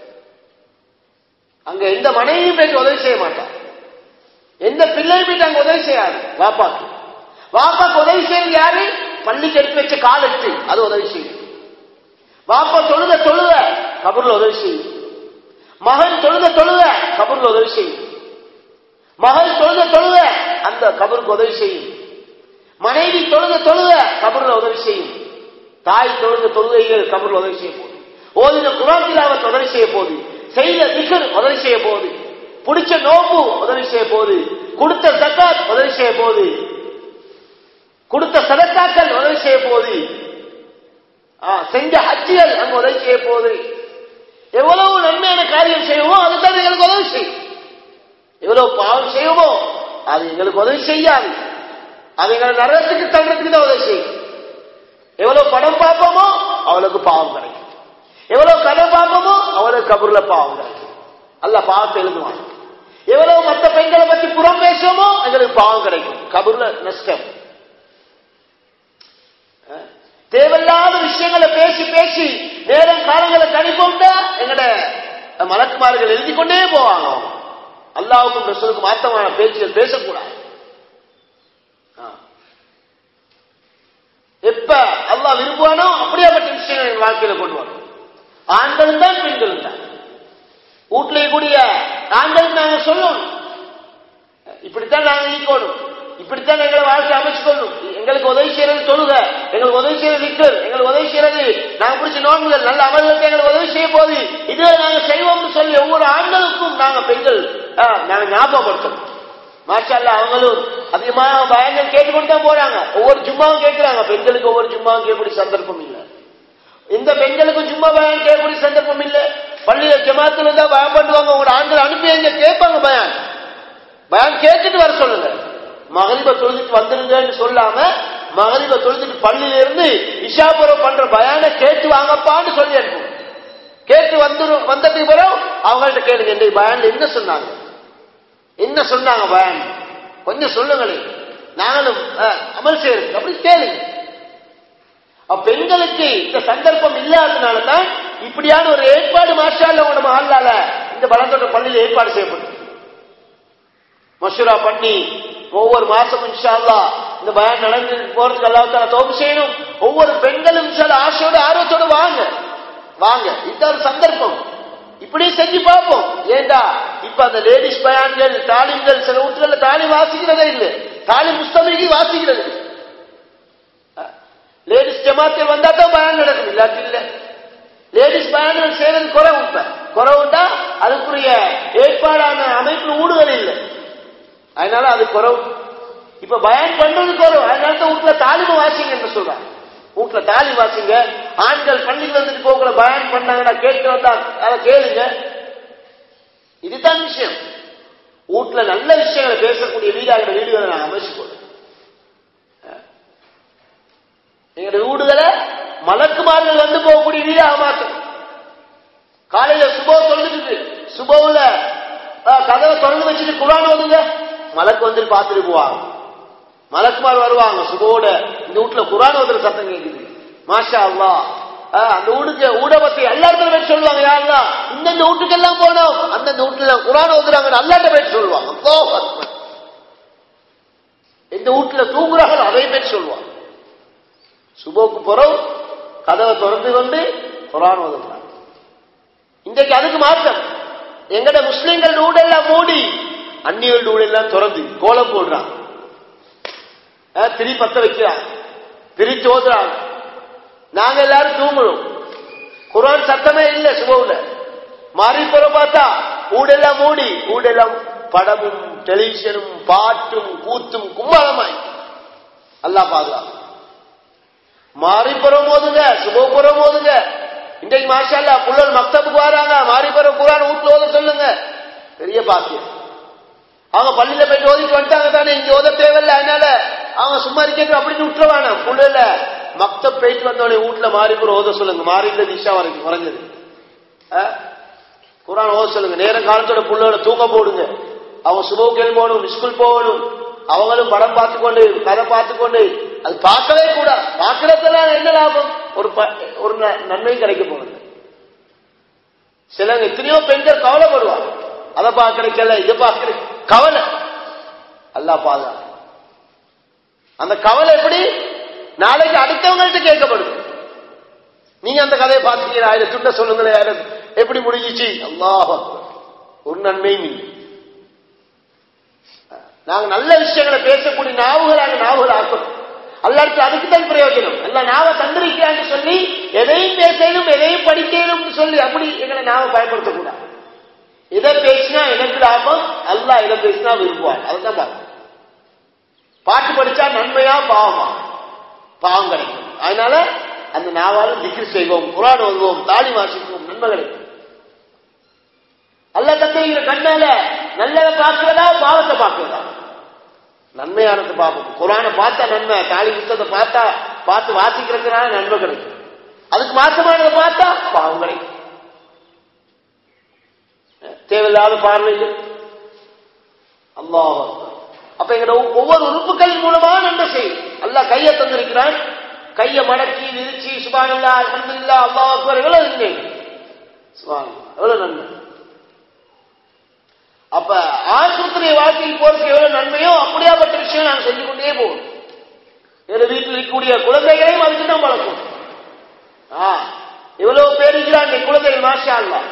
அங்க எந்த மனைவியும் போயிட்டு உதவி செய்ய மாட்டான் எந்த பிள்ளையும் போயிட்டு அங்க உதவி செய்யாது வாப்பாக்கு வாப்பாக்கு உதவி செய்யறது யாரு பள்ளிக்கு எடுத்து வச்ச காலத்து அது உதவி செய்யும் வாப்பா தொழுத தொழுத கபூர்ல உதவி செய்யும் மகன் தொழுத தொழுத கபூர்ல உதவி செய்யும் மகள் தொழுத தொழுத அந்த கபருக்கு உதவி செய்யும் மனைவி தொழுத தொழுத கபூர்ல உதவி செய்யும் தாய் தொழுத தொழுகைகள் கபூர்ல உதவி செய்ய போகுது ஓதின குரான் திலாவத் உதவி செய்ய போகுது செய்த திகர் உதவி செய்ய போகுது பிடிச்ச நோம்பு உதவி செய்ய போகுது கொடுத்த ஜக்காத் உதவி செய்ய போகுது கொடுத்த சதக்காக்கள் உதவி செய்ய போகுது ஆ, செஞ்ச ஹஜ்ஜிகள் அங்க உதவி செய்ய போகுது எவ்வளவு நன்மையான காரியம் செய்வோமோ அதுதான் எங்களுக்கு உதவி செய்யும் எவ்வளவு பாவம் செய்வோமோ அது எங்களுக்கு உதவி செய்யாது அது எங்களை நரகத்துக்கு தள்ளுறதுக்கு தான் உதவி செய்யும் எவ்வளவு படம் பார்ப்போமோ அவளுக்கு பாவம் கிடைக்கும் எவ்வளவு கதை பார்ப்போமோ அவளுக்கு கபூர்ல பாவம் கிடைக்கும் அல்ல பாவத்தை எழுதுவான் எவ்வளவு மற்ற பெண்களை பத்தி புறம் பேசுவோமோ எங்களுக்கு பாவம் கிடைக்கும் கபூர்ல நஷ்டம் அஹ், தேவையில்லாத விஷயங்களை பேசி பேசி நேரம் காலங்களை கணிப்போம்டா எங்கட மலக்குமார்கள் எழுதி கொண்டே போவாங்க அவங்க. அல்லாவுக்கும் ரசூலுக்கும் மாத்தமான பேச்சுகள் பேசக்கூடாது ஆ. எப்ப அல்லாஹ் விரும்புவானோ அப்படியாப்பட்ட விஷயங்கள் என் வாழ்க்கையில கொண்டு வரும் ஆண்களும் தான் பெண்களும் தான் வீட்டிலே கூடிய ஆண்கள் நாங்க சொல்லணும் இப்படித்தான் நாங்க ஈக்கணும் இப்படித்தான் எங்களை வாழ்க்கை அமைச்சுக்கொள்ளும் எங்களுக்கு உதவி செய்யறது தொழுக எங்களுக்கு உதவி செய்யறது விக்கல் எங்களுக்கு உதவி செய்யறது நாங்க பிடிச்ச நோன்கள் நல்ல அமல்களுக்கு எங்களுக்கு உதவி செய்ய போகுது இதுல நாங்க செய்வோம்னு சொல்லி ஒவ்வொரு ஆண்களுக்கும் நாங்க பெண்கள் ஆ, நாங்க ஞாபகப்படுத்தணும் மாஷா அல்லாஹ் அவங்களும் அதிகமாக பயங்கள் கேட்டுக்கொண்டு தான் போறாங்க ஒவ்வொரு ஜும்மாவும் கேட்கிறாங்க பெண்களுக்கு ஒவ்வொரு ஜும்மாவும் கேட்கக்கூடிய சந்தர்ப்பம் இல்லை இந்த பெண்களுக்கும் ஜும்மா பயான் கேட்கக்கூடிய சந்தர்ப்பம் இல்லை பள்ளியில ஜமாத்துல இருந்தா பயம் பண்ணுவாங்க உங்களோட ஆண்கள் அனுப்பி எங்க கேட்பாங்க பயான் பயான் கேட்டுட்டு வர சொல்லுங்க மகரிப தொழுதுட்டு வந்துருங்கன்னு சொல்லாம மகரிப தொழுதுட்டு பள்ளியில இருந்து இஷாபுரம் பண்ற பயான கேட்டு வாங்கப்பான்னு சொல்லி அனுப்பும் கேட்டு வந்துரும் வந்ததுக்கு பிறகு அவங்கள்ட்ட கேளுங்க இந்த பயான்ல என்ன சொன்னாங்க என்ன சொன்னாங்க பயான் கொஞ்சம் சொல்லுங்களேன் நாங்களும் அஹ், அமல் செய்யறது அப்படி கேளுங்க அப்ப பெண்களுக்கு இந்த சந்தர்ப்பம் இல்லாததுனால தான் இப்படியான ஒரு ஏற்பாடு மாற்றால உங்களோட மஹல்லால இந்த பலத்தோட்ட பள்ளியில் ஏற்பாடு செய்யப்பட்டு மஷூரா பண்ணி ஒவ்வொரு மாசமும் இன்ஷா அல்லாஹ் இந்த பயான் நடந்து போறதுக்கு அல்லாஹ் தஆலா தௌஃபீக் செய்யணும் ஒவ்வொரு பெண்களும் இன்ஷா அல்லாஹ் ஆசையோட ஆர்வத்தோட வாங்க வாங்க இந்த ஒரு சந்தர்ப்பம் இப்படி செஞ்சு பார்ப்போம் ஏண்டா இப்ப அந்த லேடிஸ் பயான்கள் தாலிம்கள் சில வீட்டுகள்ல தாலி வாசிக்கிறதே இல்லை தாலி முஸ்தமிக்கு வாசிக்கிறது லேடிஸ் ஜமாத்தில் வந்தா தான் பயான் நடக்கும் இல்லாட்டி இல்ல லேடிஸ் பயான்கள் செய்யறது குறைவு இப்ப குறைவுண்டா அதுக்குரிய ஏற்பாடான அமைப்பு ஊடுகள் இல்லை அதனால அது குறைவு இப்ப பயான் பண்றது குறைவு அதனால தான் வீட்டுல தாலிம வாசிங்க என்று சொல்றாங்க வீட்டுல தாலி வாசிங்க ஆண்கள் பள்ளிக்கு வந்துட்டு போகல பயான் பண்ணாங்கன்னா கேட்டு வந்தா அதை கேளுங்க இதுதான் விஷயம் வீட்டுல நல்ல விஷயங்களை பேசக்கூடிய வீடாகிற வீடுகளை நான் அமைச்சுக்கொள்ளும் எங்களுடைய வீடுகளை மலக்குமார்கள் வந்து போகக்கூடிய வீடாக மாற்றணும் காலையில சுபோ தொழுதுட்டு சுபோவுல அஹ், கதவை திறந்து வச்சுட்டு குரான் ஓதுங்க மலக்கு வந்து பார்த்துட்டு போவாங்க மலக்குமார் வருவாங்க சுபோட இந்த வீட்டுல குரான் ஓதுற சத்தம் கேக்குது மாஷா அல்லாஹ் ஆஹ், அந்த வீடுக்கு ஊட பத்தி எல்லாருக்கும் பேர் சொல்லுவாங்க யாருலாம் இந்தந்த வீட்டுக்கு எல்லாம் போனோம் அந்தந்த வீட்டுல குரான் ஓதுறாங்க அல்லாட்ட பேர் சொல்லுவாங்க அல்லாஹ் அக்பர். எந்த வீட்டுல தூங்குறாங்களோ அதை பேர் சொல்லுவாங்க சுபோக்கு புறம் கதவை திறந்து கொண்டு குரான் ஓதுறாங்க இன்றைக்கு அதுக்கு மாற்றம் எங்கட முஸ்லிம்கள் ஊடெல்லாம் மூடி அந்நியல் ஊடெல்லாம் திறந்து கோலம் போடுறாங்க அஹ், திரி பத்த வைக்கிறாங்க பிரித்து ஓதுறாங்க நாங்க எல்லாரும் தூங்குறோம் குரான் சத்தமே இல்லை சுபவுல மாறி போற பார்த்தா ஊடெல்லாம் மூடி ஊடெல்லாம் படமும் டெலிவிஷனும் பாட்டும் கூத்தும் கும்பாலமாய் அல்லாஹ் பாதுகாப்பு மாறிப்புறம் போதுங்க சுபப்புறம் போதுங்க இன்றைக்கு மாஷா அல்லா புள்ளல் மக்தபுக்கு வராங்க மாறிப்புறம் குரான் வீட்டுல ஓத சொல்லுங்க பெரிய பாக்கியம் அவங்க பள்ளியில போயிட்டு ஓதிட்டு வந்துட்டாங்க தானே இங்க ஓத தேவையில்ல அதனால அவங்க சும்மா இருக்கட்டும் அப்படின்னு விட்டுருவான புள்ளல மக்தப் போயிட்டு வந்தோடனே வீட்டுல மாறிப்புறம் ஓத சொல்லுங்க மாறிந்த திஷா வரைக்கும் குறைஞ்சது ஆ? குரான் ஓத சொல்லுங்க நேர காலத்தோட புள்ளோட தூங்க போடுங்க அவங்க சுபோக்கல் போகணும் ஸ்கூல் போகணும் அவங்களும் படம் பார்த்து கொண்டு கதை பார்த்து கொண்டு அது பார்க்கவே கூடாது பார்க்கறதுல என்ன லாபம் ஒரு ப- ஒரு ந- நன்மை கிடைக்க போகுது சிலங்க எத்தனையோ பெண்கள் கவலைப்படுவாங்க அதை பார்க்கறதுக்கல இதை பார்க்கறது கவலை அல்லாஹ் பாதுகாப்பு அந்த கவலை எப்படி நாளைக்கு அடுத்தவங்கள்ட்ட கேட்கப்படுது நீங்க அந்த கதையை பார்த்துட்டீங்க ஆயிரம் துண்ட சொல்லுங்களேன் ஆயிரம் எப்படி முடிஞ்சிச்சு அல்லாஹ் அக்பர். ஒரு நன்மையும் இல்லை நாங்க நல்ல விஷயங்களை பேசக்கூடிய நாவுகளாக நாவுகள் ஆக்கணும் அல்லாருக்கு அதுக்கு தான் பிரயோஜனம் அல்ல நாவ தந்திரிக்கிறான்னு சொல்லி எதையும் பேசணும் எதையும் படிக்கணும்னு சொல்லி அப்படி எங்களை நாவ பயன்படுத்தக்கூடாது இதை பேசினா எனக்கு லாபம் அல்லாஹ் இதை பேசினா விரும்புவார் அதுதான் பார்க்கணும் பாட்டு படிச்சா நன்மையா பாவமா பாவம் கிடைக்கும் அதனால அந்த நாவாலும் திக்ரு செய்வோம் குரான் ஓதுவோம் தாலி வாசிப்போம் நன்மை கிடைக்கும் அல்ல தந்தைங்கிற கண்ணால நல்லதை பார்க்கிறதா பாவத்தை பார்க்கிறதா நன்மையானதை பார்ப்போம் குரானை பார்த்தா நன்மை தாலி புத்தகத்தை பார்த்தா பார்த்து வாசிக்கிறதுனால நன்மை கிடைக்கும் அதுக்கு மாற்றமானதை பார்த்தா பாவம் கிடைக்கும் தேவையில்லாத பார்வையில் அல்லாஹ் அப்ப எங்க ஒவ்வொரு உறுப்புகள் மூலமா நன்மை செய்யும் அல்லாஹ் கையை தந்திருக்கிறான் கையை மடக்கி விரிச்சு சுபானல்லா அல்ஹம்துலில்லாஹ் அல்லாஹ் அக்பர் எவ்வளவு நன்மை சுபானல்லாஹ் எவ்வளவு நன்மை அப்ப ஆஸ்பத்திரி வாழ்க்கைக்கு போறதுக்கு எவ்வளவு நன்மையோ அப்படியாப்பட்ட விஷயம் நாங்க செஞ்சு கொண்டே போவோம் எங்க வீட்டில் இருக்கக்கூடிய குழந்தைகளையும் அதுக்கு தான் பழக்கும் ஆ, எவ்வளவு பேர் இருக்கிறாங்க குழந்தைகள் மாஷா அல்லாஹ்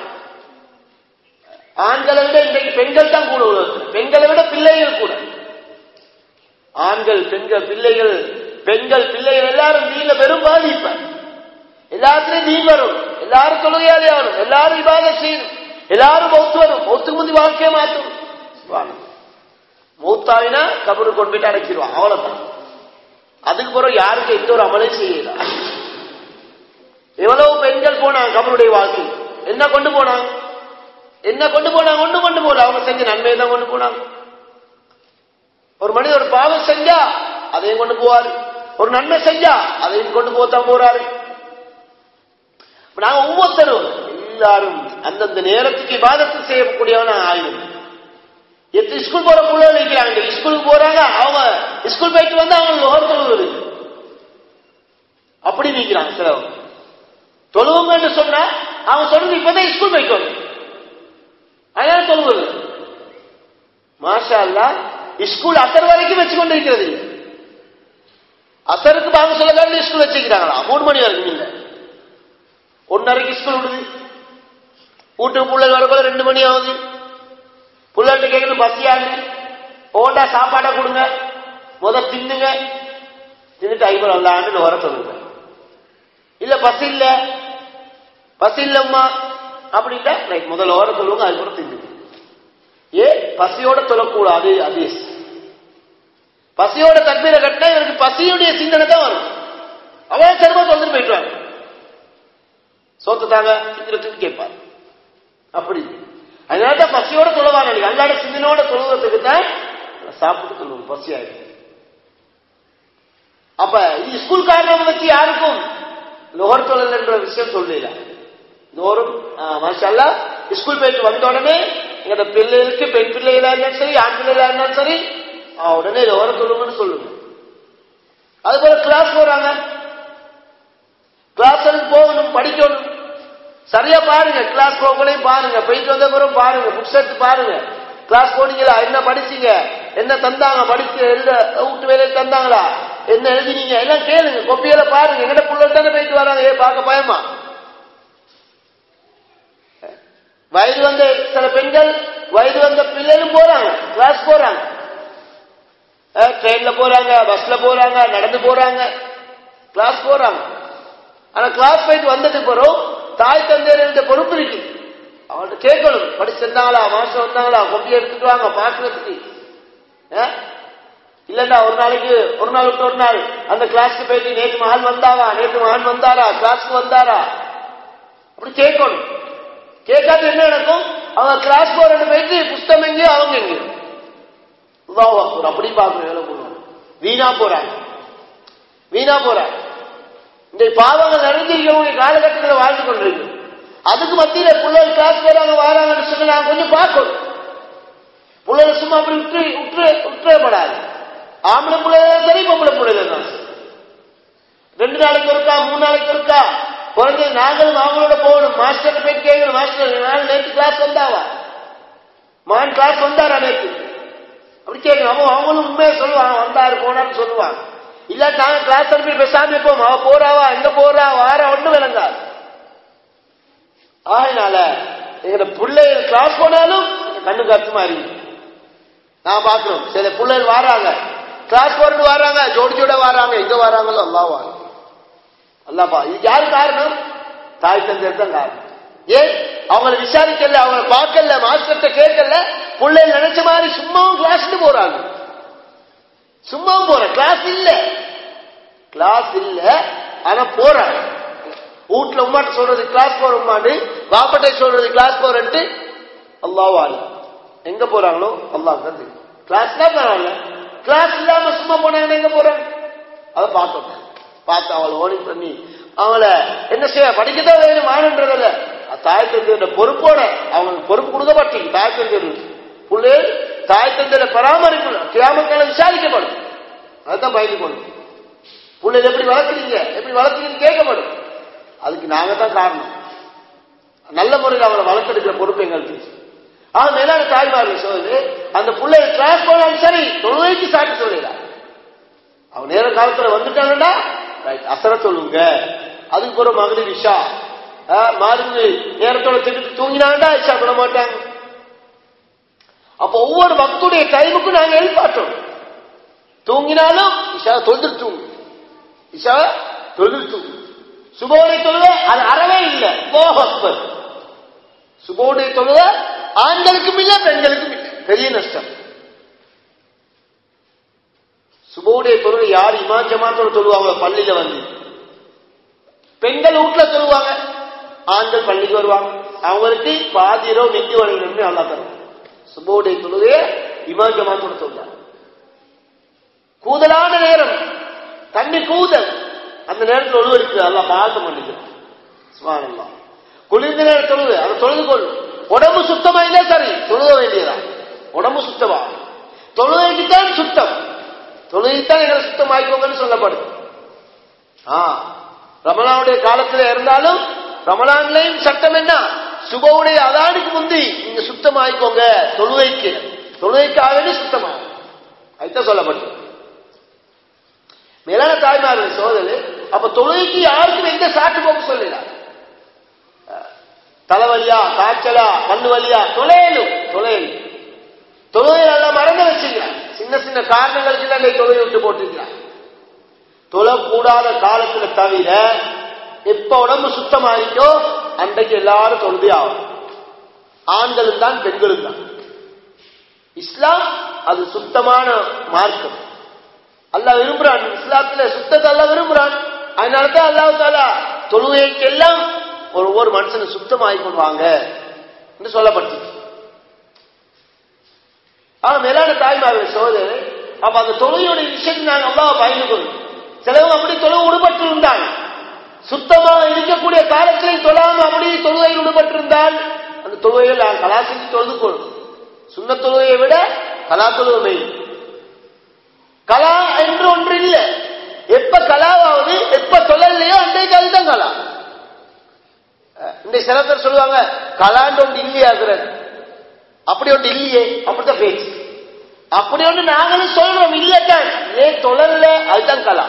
ஆண்களை விட இன்றைக்கு பெண்கள் தான் கூட உலகத்தில் பெண்களை விட பிள்ளைகள் கூட ஆண்கள் பெண்கள் பிள்ளைகள் பெண்கள் பிள்ளைகள் எல்லாரும் நீங்க பெரும் பாதிப்ப எல்லாத்துலயும் நீ வரும் எல்லாரும் தொழுகையாளி ஆகணும் எல்லாரும் இபாத செய்யணும் எல்லாரும் மௌத்து வரும் மௌத்துக்கு முந்தி வாழ்க்கையை மாற்றும் சுப்ஹானல்லாஹ். மௌத்தாவினா கபரு கொண்டு போயிட்டு அடைச்சிருவான் அவ்வளவுதான் அதுக்கு பிறகு யாருக்கு எந்த ஒரு அமலையும் செய்யல எவ்வளவு பெண்கள் போனாங்க கபருடைய வாழ்க்கை என்ன கொண்டு போனாங்க என்ன கொண்டு போனாங்க ஒண்ணு கொண்டு போல அவங்க செஞ்ச நன்மையை தான் கொண்டு போனாங்க ஒரு மனிதர் ஒரு பாவம் செஞ்சா அதையும் கொண்டு போவாரு ஒரு நன்மை செஞ்சா அதையும் கொண்டு போத்தான் போறாரு இப்ப நாங்க ஒவ்வொருத்தரும் எல்லாரும் அந்தந்த நேரத்துக்கு இபாதத்து செய்யக்கூடியவன ஆயுதம் எத்தனை ஸ்கூல் போற பிள்ளை நிற்கிறாங்க ஸ்கூலுக்கு போறாங்க அவங்க ஸ்கூல் போயிட்டு வந்து அவங்க லோகர் தொழுவது அப்படி நிற்கிறாங்க சிலவங்க தொழுவுங்கன்னு சொன்னா அவங்க சொல்றது இப்பதான் ஸ்கூல் போயிட்டு வந்து அதனால தொழுவது மாஷா அல்லா ஸ்கூல் அசர் வரைக்கும் வச்சு கொண்டு இருக்கிறது இல்லை. அசருக்கு பாங்க சொல்ல ஸ்கூல் வச்சுக்கிறாங்களா மூணு மணி வரைக்கும் நீங்க ஒன்னரைக்கு ஸ்கூல் விடுது வீட்டுக்கு புள்ளல் வரக்குள்ள ரெண்டு மணி ஆகுது புள்ளல்ட்ட கேட்கணும் பசியாங்க ஓண்டா சாப்பாடை கொடுங்க முத தின்னுங்க தின்னுட்டு ஐம்பது விளாண்டு வர சொல்லுங்க இல்ல பசி இல்ல பசி இல்லம்மா அப்படி இல்ல ரைட் முதல்ல ஓர சொல்லுவாங்க அதுக்கப்புறம் தின்னுங்க ஏ பசியோட தொழக்கூடாது அதீஸ் பசியோட தன்மையில கட்டினா இவருக்கு பசியுடைய சிந்தனை தான் வரும் அவன் சிரமம் தொலைந்து போயிட்டுவாங்க சோத்து தாங்க சித்திரத்துக்கு கேட்பார் அப்படி அதனால தான் பசியோட தொழுவாங்க நீங்க அல்லாட சிந்தனோட தொழுவதுக்கு தான் சாப்பிட்டு தொழுவோம் பசி ஆயிடும் அப்ப இது ஸ்கூல் காரணம் வச்சு யாருக்கும் லோகர் தொழில் என்ற விஷயம் சொல்லல லோரும் மாஷல்லா ஸ்கூல் போயிட்டு வந்த உடனே எங்க பிள்ளைகளுக்கு பெண் பிள்ளைகளா இருந்தாலும் சரி ஆண் பிள்ளைகளா இருந்தாலும் சரி ஆ, உடனே லோகர் தொழுங்கன்னு சொல்லுங்க அது போல கிளாஸ் போறாங்க கிளாஸ் போகணும் போகணும் படிக்கணும் சரியா பாருங்க கிளாஸ் போகலையும் பாருங்க போயிட்டு வந்த பிறகு பாருங்க புக்ஸ் எடுத்து பாருங்க கிளாஸ் போனீங்களா என்ன படிச்சீங்க என்ன தந்தாங்க படிச்சு எழுத வீட்டு வேலையை தந்தாங்களா என்ன எழுதினீங்க எல்லாம் கேளுங்க கொப்பியில பாருங்க எங்கிட்ட புள்ளல் தானே போயிட்டு வராங்க ஏ பார்க்க பயமா வயது வந்த சில பெண்கள் வயது வந்த பிள்ளைகளும் போறாங்க கிளாஸ் போறாங்க ட்ரெயின்ல போறாங்க பஸ்ல போறாங்க நடந்து போறாங்க கிளாஸ் போறாங்க ஆனா கிளாஸ் போயிட்டு வந்ததுக்கு பிறகு தாய் தந்தையர் பொறுப்பு இருக்கு அவங்கள்ட்ட கேட்கணும் படிச்சிருந்தாங்களா மாஸ்டர் வந்தாங்களா கொப்பி எடுத்துட்டு வாங்க பாக்குறதுக்கு இல்லன்னா ஒரு நாளைக்கு ஒரு நாள் விட்டு ஒரு நாள் அந்த கிளாஸ்க்கு போயிட்டு நேற்று மகன் வந்தாரா நேற்று மகன் வந்தாரா கிளாஸ்க்கு வந்தாரா அப்படி கேட்கணும் கேட்காது என்ன நடக்கும் அவங்க கிளாஸ் போறது போயிட்டு புஸ்தகம் எங்கேயோ அவங்க எங்கேயோ அல்லாஹ் அப்படி பார்க்கணும் வேலை பண்ணுவாங்க வீணா போறாங்க வீணா போறாங்க இந்த பாவங்கள் நிறைஞ்சிருக்கவங்க காலகட்டத்தில் வாழ்ந்து கொண்டிருக்கு அதுக்கு மத்தியில பிள்ளைகள் கிளாஸ் போறாங்க வராங்கன்னு சொல்லி நான் கொஞ்சம் பார்க்கணும் பிள்ளைகள் சும்மா அப்படி விட்டு விட்டு விட்டுறப்படாது ஆம்பளை பிள்ளைங்க சரி பொம்பளை பிள்ளைங்க தான் ரெண்டு நாளைக்கு இருக்கா மூணு நாளைக்கு இருக்கா குறைஞ்ச நாங்களும் அவங்களோட போகணும் மாஸ்டர் போயிட்டு கேட்கணும் மாஸ்டர் நான் நேற்று கிளாஸ் வந்தாவா மகன் கிளாஸ் வந்தாரா நேற்று அப்படி கேட்கணும் அவன் அவங்களும் உண்மையை சொல்லுவாங்க வந்தாரு போனான்னு சொல்லுவாங்க இல்ல நாங்க கிளாஸ் அனுப்பி பேசாம இருப்போம் அவ போறாவா எங்க போறா வார ஒண்ணு விளங்காது ஆகையினால எங்க பிள்ளைகள் கிளாஸ் போனாலும் கண்ணு கத்து மாதிரி நான் பாக்குறோம் சில பிள்ளைகள் வராங்க கிளாஸ் போறது வராங்க ஜோடி ஜோட வராங்க எங்க வராங்களோ அல்லா வாங்க அல்லாப்பா இது யாரு காரணம் தாய் தந்தையர் தான் காரணம் ஏன் அவங்களை விசாரிக்கல அவங்களை பார்க்கல மாஸ்டர்கிட்ட கேட்கல பிள்ளைகள் நினைச்ச மாதிரி சும்மாவும் கிளாஸ்க்கு போறாங்க சும்மாவும் போற கிளாஸ் இல்ல கிளாஸ் இல்ல ஆனா போறாங்க வீட்டுல உமாட்ட சொல்றது கிளாஸ் போற உமாண்டு வாப்பட்டை சொல்றது கிளாஸ் போறன்ட்டு அல்லாவால் எங்க போறாங்களோ அல்லாஹ் தான் தெரியும் கிளாஸ் தான் பரவாயில்ல கிளாஸ் இல்லாம சும்மா போனாங்க எங்க போறாங்க அதை பார்த்தோம் பார்த்து அவளை ஓடி பண்ணி அவங்கள என்ன செய்ய படிக்கதான் வேணும் ஆணுன்றதில்ல தாய் தந்தையோட பொறுப்போட அவங்களுக்கு பொறுப்பு கொடுக்கப்பட்டீங்க தாய் தந்தையர் புள்ளே தாய் தந்தையில பராமரிப்பு கிராமக்கால விசாரிக்கப்படும் அதுதான் பயந்து கொள்ளும் பிள்ளைகள் எப்படி வளர்க்குறீங்க எப்படி வளர்க்குறீங்கன்னு கேட்கப்படும் அதுக்கு நாங்க தான் காரணம் நல்ல முறையில் அவங்களை வளர்த்தெடுக்கிற பொறுப்பு எங்களுக்கு ஆக மேலான தாய்மார்கள் சொல்லுது அந்த பிள்ளை கிளாஸ் போனாலும் சரி தொழுவைக்கு சாட்டி சொல்லிடா அவன் நேர காலத்துல வந்துட்டாங்கன்னா ரைட் அசர சொல்லுங்க அதுக்கு பிறகு மகளிர் இஷா மாறுந்து நேரத்தோட திட்டு தூங்கினாண்டா இஷா பண்ண மாட்டாங்க அப்ப ஒவ்வொரு பக்துடைய டைமுக்கும் நாங்க எழுப்பாட்டோம் தூங்கினாலும் இஷா தொழுது தூங்கு இஷா தொழுது தூங்கு சுபோடைய தொழுவ அது அறவே இல்லை போகப்பர் சுபோடைய தொழுவ ஆண்களுக்கும் இல்லை பெண்களுக்கும் இல்லை பெரிய நஷ்டம் சுபோடைய தொழுவை யார் இமா ஜமாத்தோட தொழுவாங்க பள்ளியில வந்து பெண்கள் வீட்டுல சொல்லுவாங்க ஆண்கள் பள்ளிக்கு வருவாங்க அவங்களுக்கு பாதி இரவு நெஞ்சு வழங்கணும்னு நல்லா தரும் சுபோடைய தொழுவைய இமா ஜமாத்தோட சொல்றாங்க கூதலான நேரம் தண்ணி கூதல் அந்த நேரத்தில் ஒழுவெடுக்கு எல்லாம் பார்க்க மாட்டேங்குது சுமாரெல்லாம் குளிர்ந்த நேரம் தொழுது அதை தொழுது கொள் உடம்பு சுத்தமா இல்லை சரி தொழுக வேண்டியதா உடம்பு சுத்தமா தொழுகைக்குத்தான் சுத்தம் தொழுகைத்தான் எங்களை சுத்தமாக்கிக்கோங்கன்னு சொல்லப்படுது ஆ ரமலானுடைய காலத்துல இருந்தாலும் ரமலான்லையும் சட்டம் என்ன சுபவுடைய அதானுக்கு முந்தி நீங்க சுத்தமாயிக்கோங்க தொழுகைக்கு தொழுகைக்காகவே சுத்தமாகும் அதுதான் சொல்லப்பட்டது மேலான தாய்மார்கள் சோதனை அப்ப தொழுகைக்கு யாருக்கும் எந்த சாட்டு போக்கு சொல்லல தலைவலியா காய்ச்சலா கண்ணு வலியா தொலையலும் தொலையலும் தொழுகை நல்லா மறந்து வச்சுக்கிறான் சின்ன சின்ன காரணங்களுக்கு தான் தொழுகை விட்டு போட்டிருக்கிறான் தொழக்கூடாத காலத்துல தவிர எப்ப உடம்பு சுத்தமாயிட்டோ அன்றைக்கு எல்லாரும் தொழுதே ஆகும் ஆண்களும் தான் பெண்களும் தான் இஸ்லாம் அது சுத்தமான மார்க்கம் அல்லாஹ் விரும்புறான் இஸ்லாத்துல சுத்தத்தை அல்ல விரும்புறான் அதனாலதான் அல்லாஹ் தாலா தொழுகைக்கெல்லாம் ஒரு ஒவ்வொரு மனுஷனை சுத்தமாகி கொள்வாங்க என்று சொல்லப்பட்டு ஆனா மேலான தாய்மார்கள் சோதனை அப்ப அந்த தொழுகையோட விஷயத்தை நாங்கள் அல்லாஹ் பயந்து கொள்ளும் சிலவங்க அப்படி தொழுவு விடுபட்டு இருந்தாங்க சுத்தமாக இருக்கக்கூடிய காலத்திலே தொழாம அப்படி தொழுகையில் விடுபட்டிருந்தால் அந்த தொழுகையில் நான் கலா செஞ்சு தொழுது கொள்ளும் சுண்ண தொழுகையை விட கலா தொழுகை கலா என்று ஒன்று இல்லை எப்ப கலாவாவது எப்ப தொழலையோ அன்றைக்கு அதுதான் கலா இந்த சில பேர் சொல்லுவாங்க கலாண்டு ஒன்று இல்லையாகிறது அப்படி ஒன்று இல்லையே அப்படித்தான் பேச்சு அப்படி ஒன்று நாங்களும் சொல்றோம் இல்லையத்தான் ஏன் தொழல அதுதான் கலா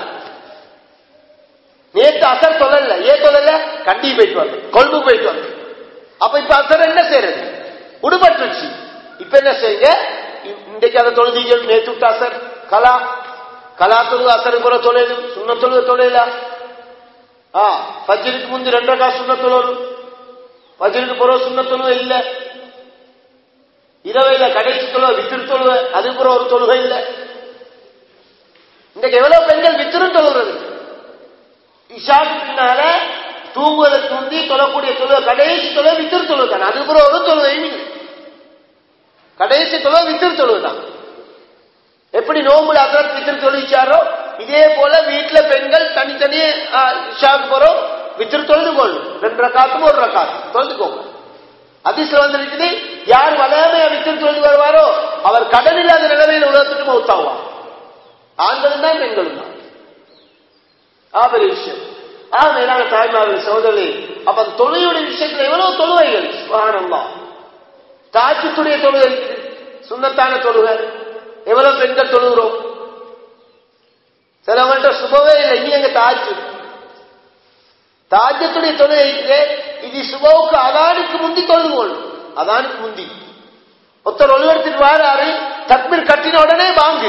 நேத்து அசர் தொழல ஏன் தொழல கண்டி போயிட்டு வந்து கொழும்பு போயிட்டு வந்து அப்ப இப்ப அசர் என்ன செய்யறது உடுபட்டுருச்சு இப்ப என்ன செய்யுங்க இ- இன்றைக்கு அதை தொழுதீங்க நேத்து விட்ட அசர் கலா கலா தொழுது அசருக்கு புற தொழிலும் சுண்ண தொழுது தொழிலா ஆ ஃபஜ்ருக்கு முந்தி ரெண்டரை காசு சுண்ண தொழுவணும் ஃபஜ்ருக்கு புற சுண்ண தொழுவ இல்ல இரவையில கடைசி தொழுவ வித்திரு தொழுவ அது புற ஒரு தொழுகை இல்ல இன்றைக்கு எவ்வளவு பெண்கள் வித்திரும் தொழுகிறது இஷாக்கு பின்னால தூங்குவதற்கு முந்தி தொழக்கூடிய தொழுவ கடைசி தொழுவ வித்திரு தொழுவ தான் அது புற ஒரு தொழுகையும் இல்லை கடைசி தொழுவ வித்திரு தொழுவ தான் எப்படி நோம்புல அசரத் வித்திரு தொழிச்சாரோ இதே போல வீட்டுல பெண்கள் தனித்தனியே ஆ, இஷாக்கு போறோம் வித்திரு தொழுது கொள்ளும் ரெண்டு ரக்காத்தும் ஒரு ரக்காத்து தொழுதுக்கோங்க அதிசல வந்திருக்குது யார் வளமையா வித்திரு தொழுது வருவாரோ அவர் கடன் இல்லாத நிலைமையில் உலகத்துக்கு மௌத்தாவார் ஆண்களும் தான் பெண்களும் தான் ஆ பெரிய விஷயம் ஆ மேலான தாய்மார்கள் சகோதரி அப்ப அந்த தொழுகையுடைய விஷயத்துல எவ்வளவு தொழுவைகள் சுபஹானல்லாஹ் தாஜத்துடைய தொழுகை இருக்குது சுண்ணத்தான தொழுகை எவ்வளவு பெண்கள் தொழுகிறோம் சிலவங்கள்ட்ட சுபவே இல்லை இனி எங்க தாஜ் தாஜத்துடைய தொழுகை இருக்குது இது சுபவுக்கு அதானுக்கு முந்தி தொழுது கொள்ளும் அதானுக்கு முந்தி ஒருத்தர் ஒழுவெடுத்துட்டு வாராரு தக்பீர் கட்டின உடனே வாங்கு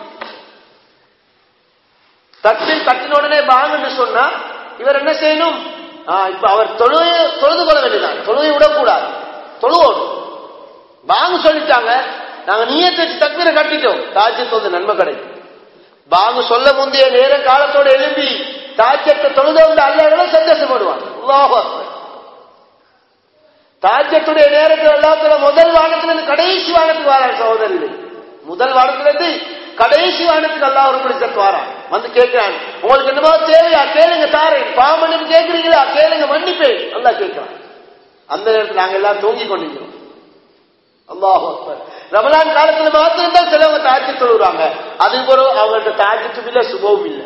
தக்பீர் கட்டின உடனே பாங்குன்னு சொன்னா இவர் என்ன செய்யணும் ஆ, இப்ப அவர் தொழுகையை தொழுது கொள்ள வேண்டியதான் தொழுகை விடக்கூடாது தொழுவோம் பாங்கு சொல்லிட்டாங்க நாங்க நீயத்தை வச்சு தக்பீரை கட்டிட்டோம் தாஜ்ஜத் தொழுது நன்மை கிடைக்கும் பாங்கு சொல்ல முந்தைய நேர காலத்தோட எழுப்பி தாஜ்யத்தை தொழுத வந்து அல்ல எவ்வளவு சந்தோஷப்படுவான் அல்லாஹ் அக்பர். தாஜ்யத்துடைய நேரத்தில் எல்லாத்துல முதல் வானத்திலிருந்து கடைசி வானத்துக்கு வரான் சகோதரர்கள் முதல் வானத்திலிருந்து கடைசி வானத்துக்கு அல்லாஹ் ஒரு பிடிச்சத்து வாரான் வந்து கேட்கிறான் உங்களுக்கு என்னமோ தேவையா கேளுங்க தாரேன் பாமனுக்கு கேட்கிறீங்களா கேளுங்க மன்னிப்பேன் நல்லா கேட்கிறான் அந்த நேரத்தில் நாங்க எல்லாம் தூங்கி கொண்டிருக்கிறோம் அல்லாஹ் அக்பர். ரமலான் காலத்துல மாத்திரம் தான் சிலவங்க தாஜ்ஜி தொழுகிறாங்க அது பிறகு அவங்கள்ட்ட தாஜ்ஜத்தும் இல்ல சுபவும் இல்லை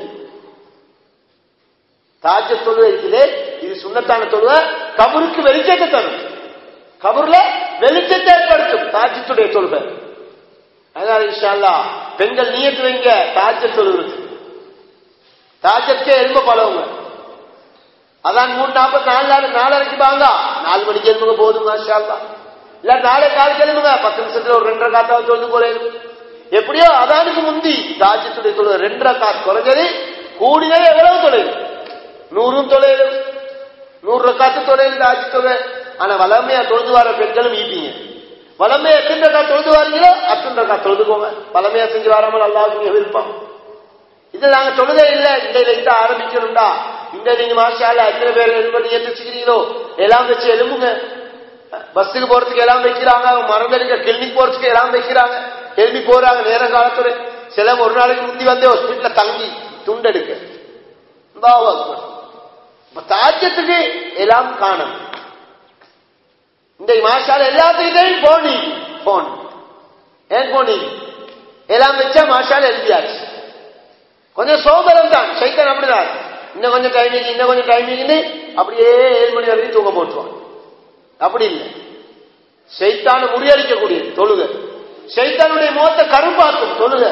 தாஜ்ஜ தொழுகை இருக்குதே இது சுண்ணத்தான தொழுகை கபருக்கு வெளிச்சத்தை தரும் கபூர்ல வெளிச்சத்தை ஏற்படுத்தும் தாஜத்துடைய தொழுகை அதனால இன்ஷா அல்லாஹ் பெண்கள் நியத்து வைங்க தாஜத் தொழுகிறது தாஜத்துக்கே எலும்ப பழவுங்க அதான் மூணு நாற்பத்தி நாலு நாள் நாலரைக்கு வாங்க நாலு மணிக்கு எழுப்புங்க போதும் மாஷா அல்லாஹ் இல்ல நாளை காலைக்கு எழுதுங்க பத்து நிமிஷத்துல ஒரு ரெண்டரை காத்தாவது தொழுது போறேன் எப்படியோ அதானுக்கு முந்தி தாஜத்துடைய தொழுகை ரெண்டரை காத்து குறைஞ்சது கூடினது எவ்வளவு தொழில் நூறும் தொழில் நூறு ரக்காத்து தொழில் தாஜி தொகை ஆனா வளமையா தொழுது வர பெண்களும் ஈப்பீங்க வளமையா எத்தனை ரக்கா தொழுது வாரீங்களோ அத்தனை ரக்கா தொழுதுக்கோங்க வளமையா செஞ்சு வராமல் அல்லாவுக்கு விருப்பம் இது நாங்க தொழுதே இல்ல இந்த இதை ஆரம்பிக்கணும்டா இந்த நீங்க மாஷால எத்தனை பேர் எழுபது ஏற்று வச்சுக்கிறீங்களோ எல்லாம் வச்சு எலும்புங்க பஸ்ஸுக்கு போறதுக்கு எல்லாம் வைக்கிறாங்க மறந்தடிக்க கிளினிக் போறதுக்கு எல்லாம் வைக்கிறாங்க எழுப்பி போறாங்க நேர காலத்துல சில ஒரு நாளைக்கு முந்தி வந்து ஹாஸ்பிட்டல்ல தங்கி துண்டெடுக்க அல்லாஹ் அக்பர். இப்ப தாஜ்யத்துக்கு எல்லாம் காணும் இந்த மாஷால எல்லாத்துக்கிட்டையும் போனி போன் ஏன் போனி எல்லாம் வச்சா மாஷால எழுதியாச்சு கொஞ்சம் சோதரம் தான் சைத்தான் அப்படிதான் இன்னும் கொஞ்சம் டைமிங் இன்னும் கொஞ்சம் டைமிங்னு அப்படியே ஏழு மணி வரைக்கும் தூங்க போட்டுருவான் அப்படி இல்லை சைத்தான முறியடிக்கக்கூடிய தொழுகை சைத்தானுடைய முகத்தை கருப்பாக்கும் தொழுகை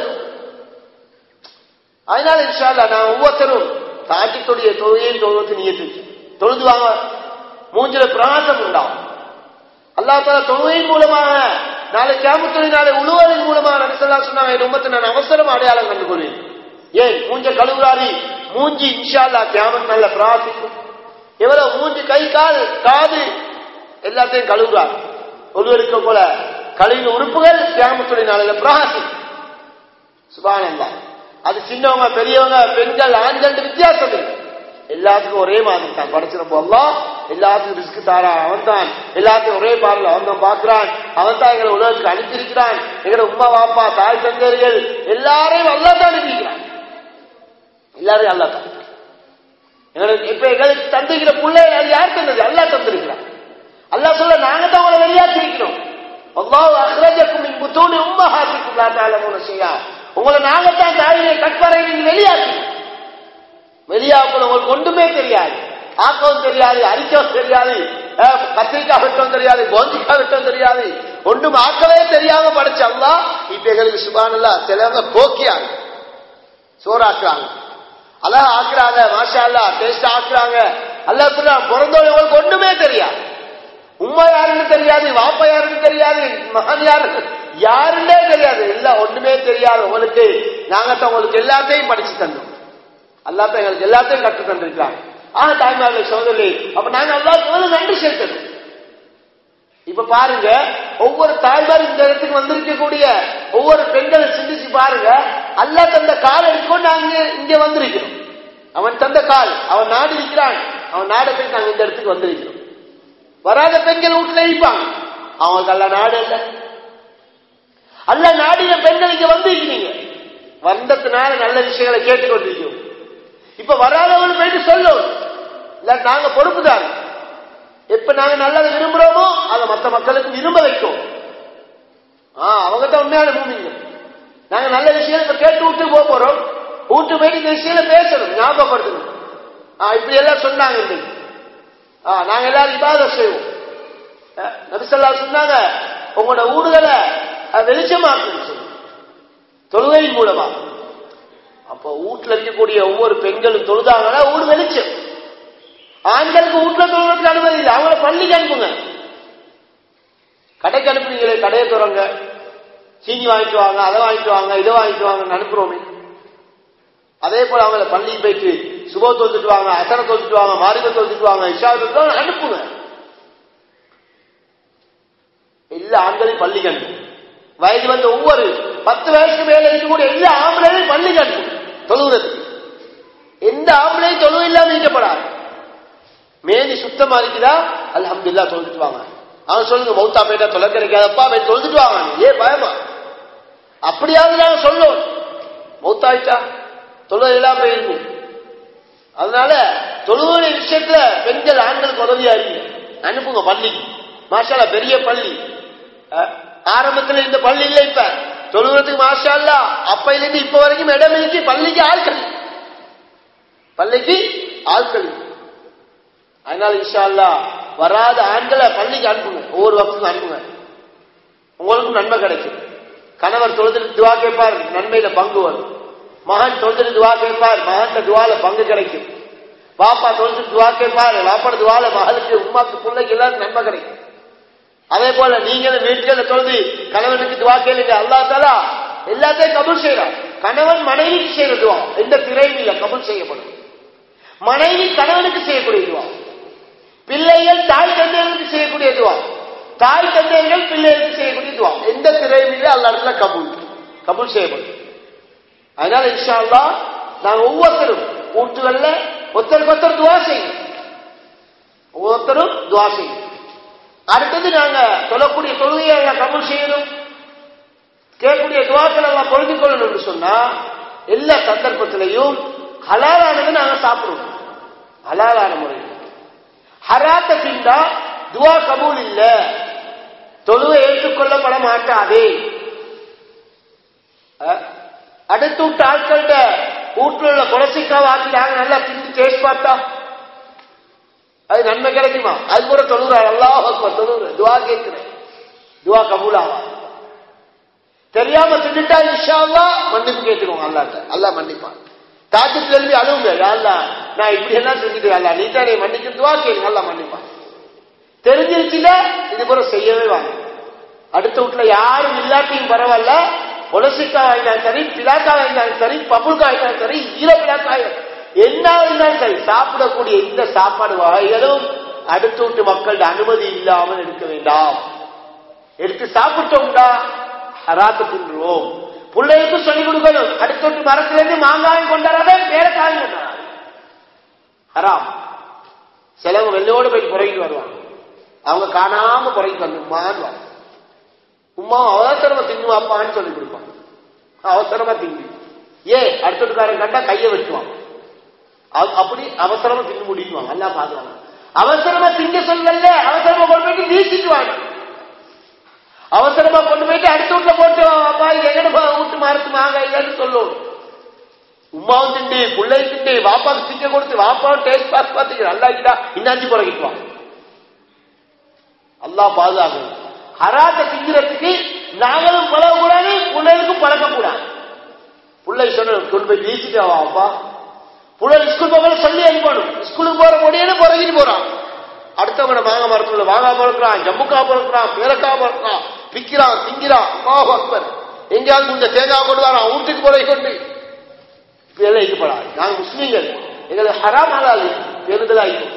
அதனால இன்ஷா அல்லாஹ் நான் ஒவ்வொருத்தரும் தாஜத்துடைய தொழுகையும் தொழுவத்து நியத்து தொழுது வாங்க மூஞ்சில பிரகாசம் உண்டாகும் அல்லாஹ் தாலா தொழுகையின் மூலமாக நாளை கேமத்துறை நாளை உழுவதன் மூலமாக நபிசல்லா சொன்னாங்க என் உம்மத்தை நான் அவசரம் அடையாளம் கண்டுகொள்வேன் ஏன் மூஞ்ச கழுவுறாரி மூஞ்சி இன்ஷா அல்லாஹ் கியாமத் நல்ல பிரார்த்திக்கும் எவ்வளவு மூஞ்சி கை கால் காது எல்லாத்தையும் கழுவுறார் ஒருவருக்கு போல கழுவின உறுப்புகள் கியாமத்துறை நாளையில பிரகாசி சுபானந்தா அது சின்னவங்க பெரியவங்க பெண்கள் ஆண்கள் வித்தியாசம் இல்லை எல்லாத்துக்கும் ஒரே மாதிரி தான் படைச்சிருப்போம் அல்லாஹ் எல்லாத்துக்கும் ரிஸ்க் தாரா அவன் தான் எல்லாத்தையும் ஒரே பார்ல அவன் தான் பார்க்கிறான் அவன் தான் எங்களை உலகத்துக்கு அனுப்பியிருக்கிறான் எங்களை உமா வாப்பா தாய் தந்தையர்கள் எல்லாரையும் அல்லா தான் அனுப்பியிருக்கிறான் எல்லாரையும் அல்லா தான் எங்களுக்கு இப்ப எங்களுக்கு தந்திருக்கிற பிள்ளை அது யார் தந்தது அல்லா தந்திருக்கிறான் அல்லாஹ் சொல்ல நாங்க தான் உங்களை வெளியாக்கிருக்கிறோம் அல்லாஹ் அஹ்ரஜக்கும் மின் புத்தூனி உம்மஹாத்திக்கும் லா தஅலமூன ஷைஆ உங்களை நாங்க தான் தாயிலே கற்பறை நீங்க வெளியாக்கி வெளியாக்கணும் உங்களுக்கு ஒன்றுமே தெரியாது ஆக்கவும் தெரியாது அரிக்கவும் தெரியாது அஹ், கத்திரிக்காய் வெட்டம் தெரியாது கோந்திக்காய் வெட்டம் தெரியாது ஒன்றும் ஆக்கவே தெரியாம படைச்ச அல்லா இப்ப எங்களுக்கு சுபானல்லா சிலவங்க போக்கியாங்க சோறாக்குறாங்க அழகா ஆக்குறாங்க மாஷா அல்லா டேஸ்ட் ஆக்குறாங்க அல்லா சொல்றான் பிறந்தவங்களுக்கு ஒண்ணுமே தெரியாது உம்மா யாருன்னு தெரியாது வாப்பா யாருன்னு தெரியாது மகன் யாரு யாருன்னே தெரியாது எல்லாம் ஒண்ணுமே தெரியாது உங்களுக்கு நாங்க தான் உங்களுக்கு எல்லாத்தையும் படிச்சு தந்தோம் அல்லாத்தான் எங்களுக்கு எல்லாத்தையும் கற்று தந்திருக்கிறாங்க ஆனா தாய்மார்களை சோதரி அப்ப நாங்க அல்லாஹ் முதல்ல நன்றி செலுத்தணும் இப்ப பாருங்க ஒவ்வொரு தாய்மார் இந்த இடத்துக்கு வந்திருக்கக்கூடிய ஒவ்வொரு பெண்களும் சிந்திச்சு பாருங்க அல்லாஹ் தந்த கால் எடுத்துக்கொண்டு நாங்க இங்க வந்திருக்கிறோம் அவன் தந்த கால் அவன் நாடு இருக்கிறான் அவன் நாடை போய் நாங்க இந்த இடத்துக்கு வந்திருக்கிறோம் வராத பெண்கள் வீட்டுல இருப்பாங்க அவங்களுக்கு அல்ல நாடு இல்ல அல்ல நாடின பெண்கள் இங்க வந்திருக்கிறீங்க வந்ததுனால நல்ல விஷயங்களை கேட்டுக்கொண்டிருக்கிறோம் இப்ப வராதவங்க போயிட்டு சொல்லும் இல்ல நாங்க பொறுப்புதான் எப்ப நாங்க நல்லதை விரும்புறோமோ அதை மற்ற மக்களுக்கு விரும்ப வைக்கும் ஆ அவங்க தான் உண்மையான பூமிங்க நாங்க நல்ல விஷயம் இப்ப கேட்டு விட்டு போக போறோம் வீட்டு போயிட்டு இந்த விஷயம் பேசணும் ஞாபகப்படுத்தணும் ஆ இப்படி எல்லாம் சொன்னாங்க இன்னைக்கு ஆ நாங்க எல்லாரும் இபாத செய்வோம் அஹ், நபிசல்லா சொன்னாங்க உங்களோட ஊடுகளை அஹ், வெளிச்சமாக்குன்னு சொல்லி தொழுகையின் மூலமா அப்ப வீட்டுல இருக்கக்கூடிய ஒவ்வொரு பெண்களும் தொழுதாங்கன்னா ஊடு வெளிச்சம் ஆண்களுக்கு வீட்டுல தொழுறதுக்கு அனுமதி இல்லை அவங்கள பள்ளிக்கு அனுப்புங்க கடைக்கு அனுப்புனீங்களே கடையை துறங்க சீனி வாங்கிட்டு வாங்க அதை வாங்கிட்டு வாங்க இதை வாங்கிட்டு வாங்கன்னு அனுப்புறோமே அதே போல அவங்கள பள்ளிக்கு போயிட்டு சுப தொழுதுட்டு வாங்க அசர தொழுதுட்டு வாங்க மாரிக தொழுதுட்டு வாங்க இஷா தொழுதுட்டு வாங்க, அனுப்புங்க எல்லா ஆண்களையும் பள்ளிக்கு அனுப்புங்க வயது வந்த ஒவ்வொரு பத்து வயசுக்கு மேல இருக்கக்கூடிய எல்லா ஆம்பளையும் பள்ளிக்கு அனுப்புங்க தொழுகிறதுக்கு எந்த ஆம்பளையும் தொழுவு இல்லாம நீக்கப்படாது மேனி சுத்தமா இருக்குதா அல்ஹம்துலில்லாஹ் தொழுதுட்டு வாங்க அவன் சொல்லுங்க மௌத்தா போயிட்டா தொலை கிடைக்காதப்பா போய் தொழுதுட்டு வாங்க ஏ பயமா அப்படியாவது நாங்க சொல்லுவோம் மௌத்தாயிட்டா தொழுகை எல்லாம் போயிருங்க அதனால தொழுகை விஷயத்துல பெண்கள் ஆண்களுக்கு உதவியா இருங்க அனுப்புங்க பள்ளிக்கு மாஷாலா பெரிய பள்ளி அஹ், ஆரம்பத்துல இந்த பள்ளி இல்ல இப்ப தொழுகிறதுக்கு மாஷா அல்லா அப்பையில இருந்து இப்ப வரைக்கும் இடம் இருக்கு பள்ளிக்கு ஆட்கள் பள்ளிக்கு ஆட்கள் அதனால இன்ஷா அல்லாஹ் வராத ஆண்களை பள்ளிக்கு அனுப்புங்க ஒவ்வொரு வகுப்புக்கும் அனுப்புங்க உங்களுக்கும் நன்மை கிடைக்கும் கணவர் தொழுதுட்டு துவா கேட்பார் நன்மையில பங்கு வரும் மகன் தொழுதுட்டு துவா கேட்பார் மகன் துவால பங்கு கிடைக்கும் பாப்பா தொழுதுட்டு துவா கேட்பார் வாப்பாட துவால மகளுக்கு உமாக்கு பிள்ளைக்கு எல்லாரும் நன்மை கிடைக்கும் அதே போல நீங்களும் வீட்டுல தொழுது கணவனுக்கு துவா கேளுங்க அல்லா தாலா எல்லாத்தையும் கபூல் செய்யறான் கணவன் மனைவிக்கு செய்யற துவா எந்த திரையும் இல்ல கபூல் செய்யப்படும் மனைவி கணவனுக்கு செய்யக்கூடிய துவா பிள்ளைகள் தாய் தந்தையர்களுக்கு செய்யக்கூடிய துவா தாய் தந்தையர்கள் பிள்ளைகளுக்கு செய்யக்கூடிய துவா எந்த திரையும் இல்லை அல்ல இடத்துல கபூல் கபூல் செய்யப்படும் அதனால இன்ஷா அல்லாஹ் நாங்க ஒவ்வொருத்தரும் வீட்டுகள்ல ஒருத்தருக்கு ஒருத்தர் துவா செய்யும் ஒவ்வொருத்தரும் துவா செய்யும் அடுத்தது நாங்க சொல்லக்கூடிய தொழுகையை எல்லாம் கபூல் செய்யணும் கேட்கக்கூடிய துவாக்கள் எல்லாம் பொழுது கொள்ளணும்னு சொன்னா எல்லா சந்தர்ப்பத்திலையும் ஹலாலானது நாங்க சாப்பிடுவோம் ஹலாலான முறையில் ஹராத்த திண்டா துவா கபூல் இல்ல தொழுவை ஏற்றுக்கொள்ளப்பட மாட்டாதே அஹ், அடுத்து விட்ட ஆட்கள்கிட்ட வீட்டுல உள்ள குலசிக்காவை ஆக்கிட்டாங்க நல்லா திண்டு டேஸ்ட் பார்த்தா அது நன்மை கிடைக்குமா அது கூட தொழுகிறார் அல்லாஹ் அக்பர் தொழுகிற துவா கேட்கிறேன் துவா கபூலாவா தெரியாம தின்னுட்டா இன்ஷா அல்லாஹ் மன்னிப்பு கேட்டுருவோம் அல்லாட்ட அல்லாஹ் மன்னிப்பான் தாத்து திரும்பி அழுவுங்க யா அல்லாஹ் நான் இப்படி எல்லாம் செஞ்சுட்டு அல்லா நீ தானே மன்னிக்க துவா கேளுங்க அல்லாஹ் மன்னிப்பான் தெரிஞ்சிருச்சுல இது கூட செய்யவே வாங்க அடுத்த வீட்டுல யாரும் இல்லாட்டியும் பரவாயில்ல பொலசிக்கா வாங்கினாலும் சரி பிளாக்கா வாங்கினாலும் சரி பபுல்கா வாங்கினாலும் சரி ஈர பிளாக்கா என்ன இருந்தாலும் சரி சாப்பிடக்கூடிய இந்த சாப்பாடு வகைகளும் அடுத்த வீட்டு மக்களோட அனுமதி இல்லாமல் எடுக்க வேண்டாம் எடுத்து சாப்பிட்டோம்டா ஹராத்து தின்றுவோம் பிள்ளைகளுக்கும் சொல்லிக் கொடுக்கணும் அடுத்த வீட்டு மரத்துல இருந்து மாங்காயம் கொண்டாடாத பேரக்காயும் கொண்டாடாத ஹராம் சிலவங்க வெள்ளையோடு போய் புறகிட்டு வருவாங்க அவங்க காணாம புறகிட்டு வந்துமான்னு உமா அவசரமா திங்குவாப்பான்னு சொல்லி கொடுப்பாங்க அவசரமா திங்கு ஏ அடுத்ததுக்காரன் கண்டா கையை வெட்டுவாங்க அவ- அப்படி அவசரமா திங்க முடியுவாங்க எல்லாம் பாக்குறாங்க அவசரமா திங்க சொல்லல அவசரமா கொண்டு போயிட்டு வீசிட்டு வாங்க அவசரமா கொண்டு போயிட்டு அடுத்த வீட்டுல போட்டு அப்பா இது எங்கட வீட்டு மரத்து மாங்க இல்லைன்னு சொல்லணும் உமாவும் திண்டு பிள்ளை திண்டு வாப்பாவுக்கு திங்க கொடுத்து வாப்பாவும் டேஸ்ட் பார்த்து பார்த்து நல்லா இருக்கா இன்னாச்சு புறகிட்டு வாங்க அல்லாஹ் பாதுகாக்கணும் ஹராத்தை திங்கிறதுக்கு நாங்களும் பழகக்கூடாது பிள்ளைகளுக்கும் பழக்கக்கூடாது பிள்ளை சொன்ன கொண்டு போய் வீசிட்டு வா அப்பா பிள்ளை ஸ்கூல் போகல சொல்லி அனுப்பணும் ஸ்கூலுக்கு போற முடியாது பிறகிட்டு போறான் அடுத்தவன மாங்க மரத்துல வாங்கா பழக்கிறான் ஜம்முக்கா பழக்கிறான் பேரக்கா பழக்கிறான் பிக்கிறான் திங்கிறான் அல்லாஹ் அக்பர் எங்கேயாவது கொஞ்சம் தேங்காய் கொண்டு வரான் வீட்டுக்கு போல கொண்டு இதெல்லாம் இருக்கப்படாது நாங்க முஸ்லீம்கள் எங்களுக்கு ஹராம் ஹலால் பெருதலாகும்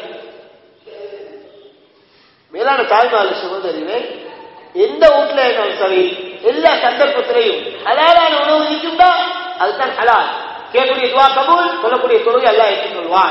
மேலான தாய்மால சுமந்தறிவே எந்த வீட்டுல இருந்தாலும் சரி எல்லா சந்தர்ப்பத்திலையும் ஹலாலான உணவு இருக்குண்டா அதுதான் ஹலால் கேட்கக்கூடிய துவா கபூல் சொல்லக்கூடிய தொழுகை எல்லாம் ஏற்றுக்கொள்வான்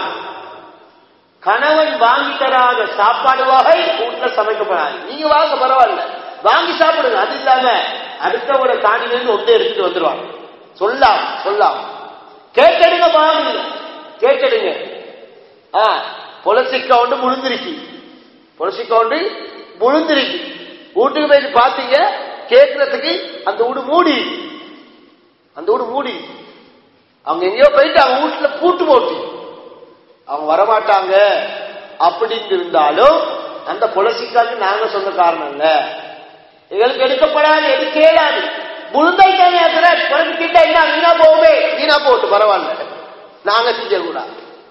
கணவன் வாங்கி தராத சாப்பாடு வகை வீட்டுல சமைக்கப்படாது நீங்க வாங்க பரவாயில்ல வாங்கி சாப்பிடுங்க அது இல்லாம அடுத்தவட காணிலிருந்து ஒட்டை எடுத்துட்டு வந்துருவாங்க சொல்லாம் சொல்லாம் கேட்டெடுங்க வாங்க கேட்டெடுங்க ஆ பொலசிக்கா ஒன்று முழுந்திருச்சு பொலசிக்கா ஒன்று முழுந்திருச்சு வீட்டுக்கு போயிட்டு பாத்தீங்க கேட்கறதுக்கு அந்த வீடு மூடி அந்த வீடு மூடி அவங்க எங்கேயோ போயிட்டு அவங்க வீட்டுல பூட்டு போட்டு அவங்க வரமாட்டாங்க அப்படின்னு இருந்தாலும் அந்த புலசிக்காக்கு நாங்க சொன்ன காரணம் இல்ல எங்களுக்கு எடுக்கப்படாது எடுக்க இயலாது முழுந்தாய்த்தானே குறைஞ்சு கிட்ட என்ன வீணா போகுமே வீணா போட்டு பரவாயில்ல நாங்க திங்கக்கூடாது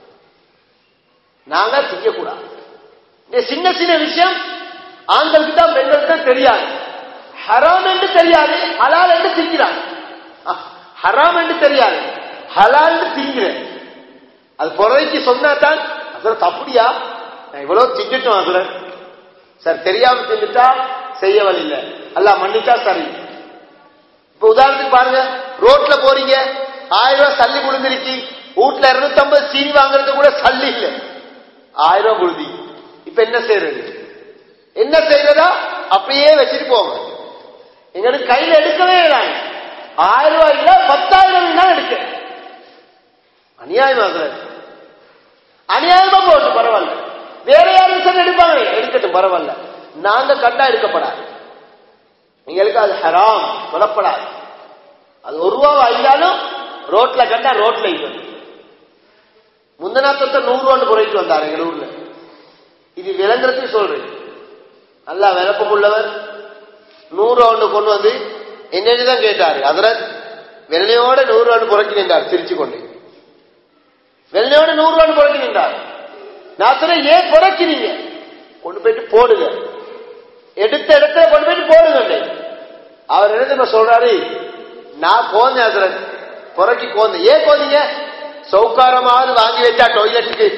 நாங்க திங்கக்கூடாது இந்த சின்ன சின்ன விஷயம் ஆண்களுக்கு தான் பெண்களுக்கு தான் தெரியாது ஹராம் என்று தெரியாது ஹலால் என்று திங்கிறாங்க ஹராம் என்று தெரியாது ஹலால் திங்கிறேன் அது புறவைக்கு சொன்னா தான் அசுரத் அப்படியா நான் இவ்வளவு திங்கட்டும் அசுரன் சார் தெரியாம தின்னுட்டா செய்ய வழி இல்ல அல்ல மன்னிச்சா சரி இப்ப உதாரணத்துக்கு பாருங்க ரோட்ல போறீங்க ஆயிரம் ரூபாய் சல்லி குடுந்துருச்சு வீட்டுல இருநூத்தி ஐம்பது சீனி வாங்குறது கூட சல்லி இல்ல ஆயிரம் ரூபாய் குடுதி இப்ப என்ன செய்யறது என்ன செய்யறதா அப்படியே வச்சுட்டு போங்க எங்களுக்கு கையில எடுக்கவே இல்லை ஆயிரம் ரூபாய் இல்ல பத்தாயிரம் தான் எடுக்க அநியாயமாகிறது அநியாயமா போட்டு பரவாயில்ல வேற யாரும் சார் எடுப்பாங்க எடுக்கட்டும் பரவாயில்ல நாங்க கண்டா எடுக்கப்படாது எங்களுக்கு அது ஹராம் சொல்லப்படாது அது ஒரு ரூபா வாங்கினாலும் ரோட்ல கண்டா ரோட்ல இருக்கணும் முந்தநாத்தத்தை நூறு ரூபான்னு குறைட்டு வந்தார் எங்க ஊர்ல இது விளங்குறதுக்கு சொல்றேன் நல்லா விளப்பம் உள்ளவர் நூறு ரூபா கொண்டு வந்து என்னன்னு தான் கேட்டாரு அதுல வெள்ளையோட நூறு ரூபான்னு புறக்கி நின்றார் திருச்சி கொண்டு வெள்ளையோட நூறு ரூபான்னு புறக்கி நின்றார் நான் சொன்னேன் ஏன் புறக்கிறீங்க கொண்டு போயிட்டு போடுங்க எடுத்த இடத்துல கொண்டு போயிட்டு போடுங்க அவர் என்ன தெரியுமா சொல்றாரு நான் கோந்தேன் அதுல புறக்கி கோந்தேன் ஏன் கோந்தீங்க சௌகாரமாவது வாங்கி வச்சா டொய்லெட்டுக்கு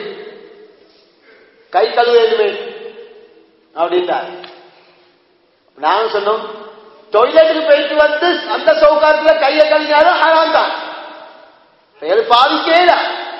கை கழுவேணுமே அப்படின்றார் நாங்க சொன்னோம் டொய்லெட்டுக்கு போயிட்டு வந்து அந்த சௌகாரத்துல கையை கழுவினாலும் ஹராம் தான் பாதிக்கல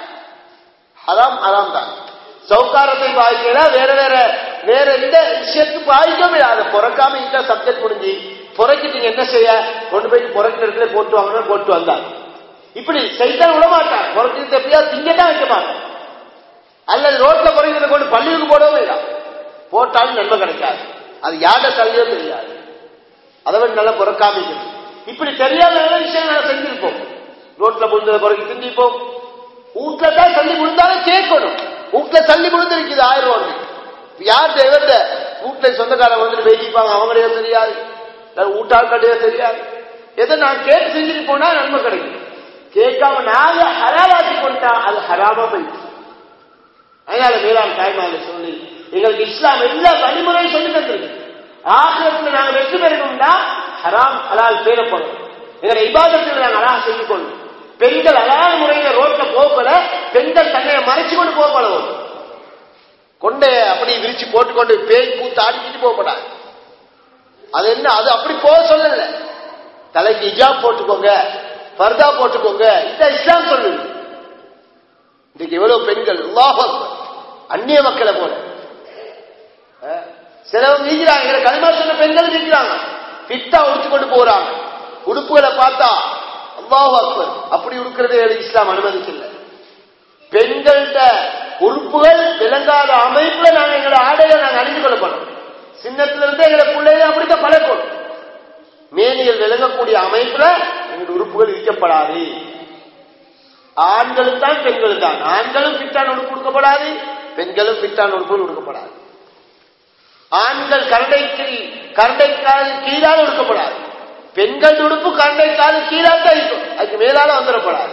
ஹராம் ஹராம் தான் சௌகாரத்தை பாதிக்கல வேற வேற வேற எந்த விஷயத்துக்கு பாதிக்கவே அதை புறக்காம இந்த சப்ஜெக்ட் முடிஞ்சு புறக்கிட்டீங்க என்ன செய்ய கொண்டு போயிட்டு புறக்கிற இடத்துல போட்டு வாங்க போட்டு வந்தாங்க இப்படி செய்தான் விட மாட்டான் புறக்கிட்டு எப்படியா திங்கதான் வைக்க மாட்டான் அல்லது ரோட்ல குறைக்கிறத கொண்டு பள்ளிக்கு போடவே இல்லை போட்டாலும் நன்மை கிடைக்காது அது யார தள்ளியோ தெரியாது அதை விட நல்லா புறக்காமிக்கணும் இப்படி தெரியாத நல்ல விஷயம் நாங்கள் செஞ்சிருப்போம் ரோட்ல முடிஞ்சதை குறைக்க செஞ்சிருப்போம் வீட்டுல தான் தள்ளி விழுந்தாலும் கேட்கணும் வீட்டுல தள்ளி விழுந்திருக்குது ஆயிரம் ரூபாய் யார் எவர்கிட்ட வீட்டுல சொந்தக்காரங்க வந்துட்டு வெயிப்பாங்க அவங்களையோ தெரியாது வீட்டால் கடையோ தெரியாது எதை நான் கேட்டு செஞ்சுட்டு போனா நன்மை கிடைக்கும் கேட்காம நாங்க ஹராவாக்கி கொண்டா அது ஹராமா போயிடுச்சு அதனால மேலாண் தாய்மார்கள் சொல்லி எங்களுக்கு இஸ்லாம் எல்லா வழிமுறையும் சொல்லி தந்திருக்கு ஆசிரியத்தில் நாங்கள் வெற்றி பெறணும்னா ஹராம் ஹலால் பேரப்படும் எங்களை இபாதத்தில் நாங்கள் அழகாக செய்து கொள்ளும் பெண்கள் அழகான முறையில ரோட்ல போகல பெண்கள் தன்னையை மறைச்சு கொண்டு போக பழகும் கொண்டைய அப்படி விரிச்சு போட்டுக்கொண்டு பேய் பூத்து ஆடிக்கிட்டு போகப்படாது அது என்ன அது அப்படி போக சொல்லல தலைக்கு இஜாப் போட்டுக்கோங்க பர்தா போட்டுக்கோங்க இந்த இஸ்லாம் சொல்லுது இன்னைக்கு எவ்வளவு பெண்கள் அல்லாஹ் அந்நிய மக்களை போல சிலவங்க நீக்கிறாங்க களிமா சொன்ன பெண்கள் நீக்கிறாங்க பித்தா உடுத்து கொண்டு போறாங்க உடுப்புகளை பார்த்தா அல்லாஹ் அக்பர் அப்படி உடுக்கிறதே இஸ்லாம் அனுமதிக்கல பெண்கள்ட உறுப்புகள் விளங்காத அமைப்புல நாங்க எங்களோட ஆடைகளை நாங்க அணிந்து கொள்ளப்படும் சின்னத்துல இருந்து எங்களை பிள்ளைங்க அப்படித்தான் பழக்கணும் மேனிகள் விளங்கக்கூடிய அமைப்புல எங்களுடைய உறுப்புகள் இருக்கப்படாது ஆண்களும் தான் பெண்களும் தான் ஆண்களும் பிட்டான் உடுப்பு கொடுக்கப்படாது பெண்களும் பிட்டான் உடுப்புகள் கொடுக்கப்படாது ஆண்கள் கரண்டைக்கு கரண்டைக்கால் கீழால் உடுக்கப்படாது பெண்கள் உடுப்பு கரண்டைக்கால் கீழால் தான் இருக்கும் அதுக்கு மேலால வந்துடப்படாது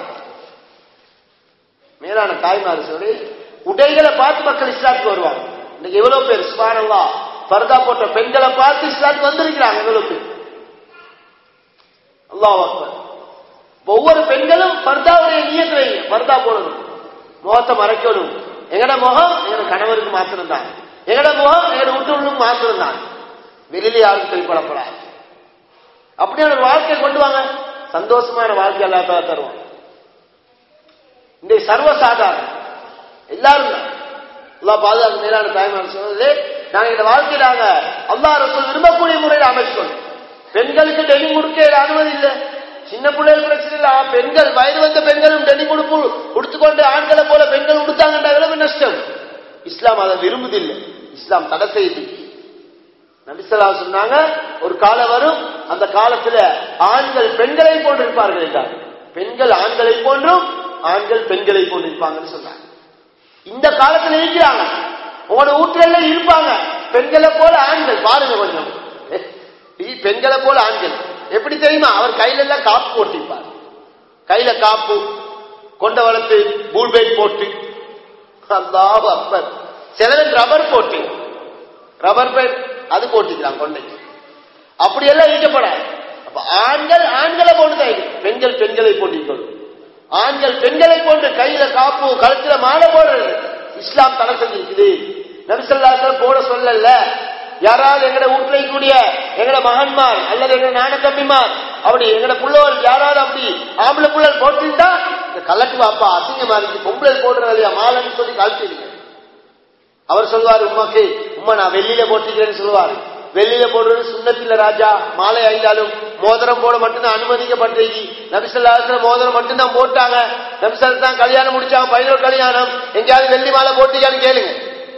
மேலான தாய்மார் சொல்லி உடைகளை பார்த்து மக்கள் இஸ்லாத்துக்கு வருவாங்க இன்னைக்கு எவ்வளவு பேர் சுபானல்லா பர்தா போட்ட பெண்களை பார்த்து இஸ்லாத்துக்கு வந்திருக்கிறாங்க எவ்வளவு பேர் அல்லாஹ் அக்பர் ஒவ்வொரு பெண்களும் பர்தாவுடைய நியத்து வைங்க பர்தா போடணும் முகத்தை மறைக்கணும் எங்கட முகம் எங்கட கணவருக்கு மாத்திரம் தான் எங்கட முகம் எங்கட வீட்டுள்ளும் மாத்திரம் தான் வெளியில யாருக்கும் தெளிப்படப்படாது அப்படியான ஒரு வாழ்க்கையை கொண்டு வாங்க சந்தோஷமான வாழ்க்கை எல்லாத்தா தருவோம் இந்த சர்வசாதாரணம் எல்லாரும் தான் அல்லாஹ் பாதுகாப்பு மேலான தாய்மார் சொன்னது நாங்க இந்த வாழ்க்கை நாங்க அல்லாஹ் ரசூல் விரும்பக்கூடிய முறையில் அமைச்சுக்கணும் பெண்களுக்கு டெனி முடுக்க அனுமதி இல்லை சின்ன பிள்ளைகள் பிரச்சனை இல்ல ஆ, பெண்கள் வயது வந்த பெண்களும் டெனி முடுப்பு உடுத்துக்கொண்டு ஆண்களை போல பெண்கள் உடுத்தாங்கன்ற எவ்வளவு நஷ்டம் இஸ்லாம் அதை விரும்புதில்லை இஸ்லாம் தடை செய்யுது நபிசல்லா சொன்னாங்க ஒரு காலம் வரும் அந்த காலத்துல ஆண்கள் பெண்களை போன்று இருப்பார்கள் என்றார் பெண்கள் ஆண்களை போன்றும் ஆண்கள் பெண்களை போன்று இருப்பாங்கன்னு சொன்னாங்க இந்த காலத்துல இருக்கிறாங்க உங்களோட வீட்டுல எல்லாம் இருப்பாங்க பெண்களை போல ஆண்கள் பாருங்க கொஞ்சம் இ- பெண்களை போல ஆண்கள் எப்படி தெரியுமா அவர் கையில எல்லாம் காப்பு போட்டிருப்பார் கையில காப்பு கொண்ட வளர்த்து பூல்பேட் போட்டு அல்லாஹ் அப்பர் சிலவன் ரப்பர் போட்டு ரப்பர் பேட் அது போட்டுக்கிறான் கொண்டைக்கு அப்படியெல்லாம் ஈட்டப்படாது அப்ப ஆண்கள் ஆண்களை போட்டு தான் இருக்கு. பெண்கள் பெண்களை போட்டிக்கொள்ளும் ஆண்கள் பெண்களை போன்று கையில காப்பு கழுத்துல மாலை போடுறது இஸ்லாம் தடை செஞ்சிருக்குது நபிசல்லாசலம் போட சொல்லல யாராவது எங்கட வீட்டுல கூடிய எங்கட மகன்மார் அல்லது எங்கட நான தம்பிமார் அப்படி எங்கட புள்ளவர் யாராவது அப்படி ஆம்பளை புள்ளல் போட்டுட்டா இந்த கலட்டு வாப்பா அசிங்கமா இருக்கு பொம்பளை போடுறது இல்லையா மாலைன்னு சொல்லி கழட்டிடுங்க அவர் சொல்வாரு உமாக்கு உம்மா நான் வெள்ளியில போட்டிக்கிறேன்னு சொல்லுவாரு வெள்ளியில போடுறது சுண்ணத்தில ராஜா மாலை அணிந்தாலும் மோதிரம் போட மட்டும்தான் அனுமதிக்கப்பட்டிருக்கு நபிசல்லாத்துல மோதிரம் மட்டும்தான் போட்டாங்க நபிசல் தான் கல்யாணம் முடிச்சாங்க பதினோரு கல்யாணம் எங்கேயாவது வெள்ளி மாலை போட்டிக்கான்னு கேளுங்க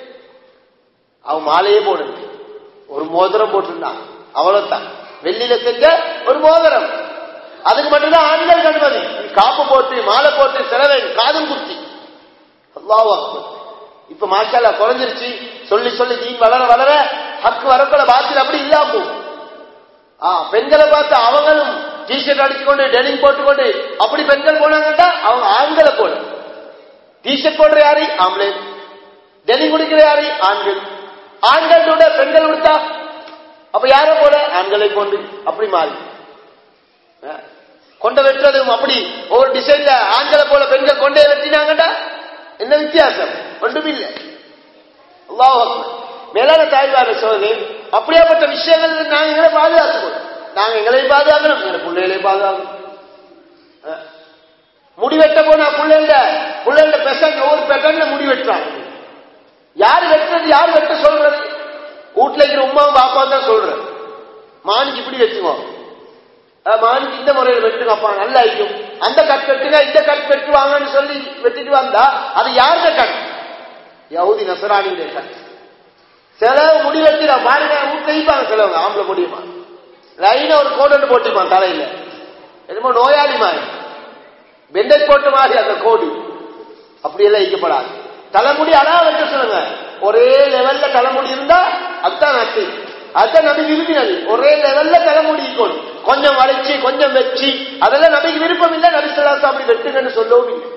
அவன் மாலையே போடுங்க ஒரு மோதிரம் போட்டிருந்தான் அவ்வளவுதான் வெள்ளியில செஞ்ச ஒரு மோதிரம் அதுக்கு மட்டும்தான் ஆண்கள் அனுமதி காப்பு போட்டு மாலை போட்டு சிறவை காதும் குத்தி அல்லாஹ் அக்பர் இப்ப மாஷாலா குறைஞ்சிருச்சு சொல்லி சொல்லி தீன் வளர வளர ஹக்கு வரக்குள்ள பாத்தில் அப்படி இல்லாம போகும் ஆ பெண்களை பார்த்து அவங்களும் டிஷர்ட் அடிச்சுக்கொண்டு டெனிம் போட்டுக்கொண்டு அப்படி பெண்கள் போனாங்கன்னா அவங்க ஆண்களை போல டிஷர்ட் போடுற யாரு ஆம்பளை டெனிம் குடிக்கிற யாரு ஆண்கள் ஆண்கள் கூட பெண்கள் கொடுத்தா அப்ப யார போல ஆண்களை கொண்டு அப்படி மாறி ஆ, கொண்ட வெட்டுறதும் அப்படி ஒவ்வொரு டிசைன்ல ஆண்களை போல பெண்கள் கொண்டே வெட்டினாங்கடா என்ன வித்தியாசம் ஒன்றுமில்லை அல்லாஹ் அக்பர். மேலான தாய்வார சோதனை அப்படியாப்பட்ட விஷயங்கள் நாங்க எங்களை பாதுகாத்துக்கணும் நாங்க எங்களை பாதுகாக்கணும் எங்களை பிள்ளைகளை பாதுகாக்கணும் ஆ. முடி வெட்ட போனா பிள்ளைங்க பிள்ளைங்க பெசன் ஒவ்வொரு பெட்டன்ல முடி வெட்டுறாங்க யாரு வெட்டுறது யாரு வெட்ட சொல்றது வீட்டுல இருக்கிற உமாவும் பாப்பாவும் தான் சொல்றது மானுக்கு இப்படி வச்சுக்கோ அஹ் மானுக்கு இந்த முறையில் வெட்டுங்க அப்பா நல்லா இருக்கும் அந்த கட் வெட்டுங்க இந்த கட் வெட்டுவாங்கன்னு சொல்லி வெட்டிட்டு வந்தா அது யாருடைய கட் யவுதி நசராணியுடைய கட் சில முடி வெட்டில பாருங்க வீட்டுல ஈப்பாங்க சிலவங்க ஆம்பளை முடியுமா லைனா ஒரு கோடு போட்டிருப்பான் தலையில என்னமோ நோயாளி மாதிரி பெண்டேஜ் போட்ட மாதிரி அந்த கோடு அப்படியெல்லாம் ஈக்கப்படாது தலைமுடி அழகா வைக்க சொல்லுங்க ஒரே லெவல்ல தலைமுடி இருந்தா அதுதான் நட்டு அதுதான் நபி விரும்பினது ஒரே லெவல்ல தலைமுடி இருக்கணும் கொஞ்சம் வளைச்சு கொஞ்சம் வச்சு அதெல்லாம் நபிக்கு விருப்பம் இல்லை நபி சொல்லாசம் அப்படி வெட்டுங்கன்னு சொல்லவும் இல்லை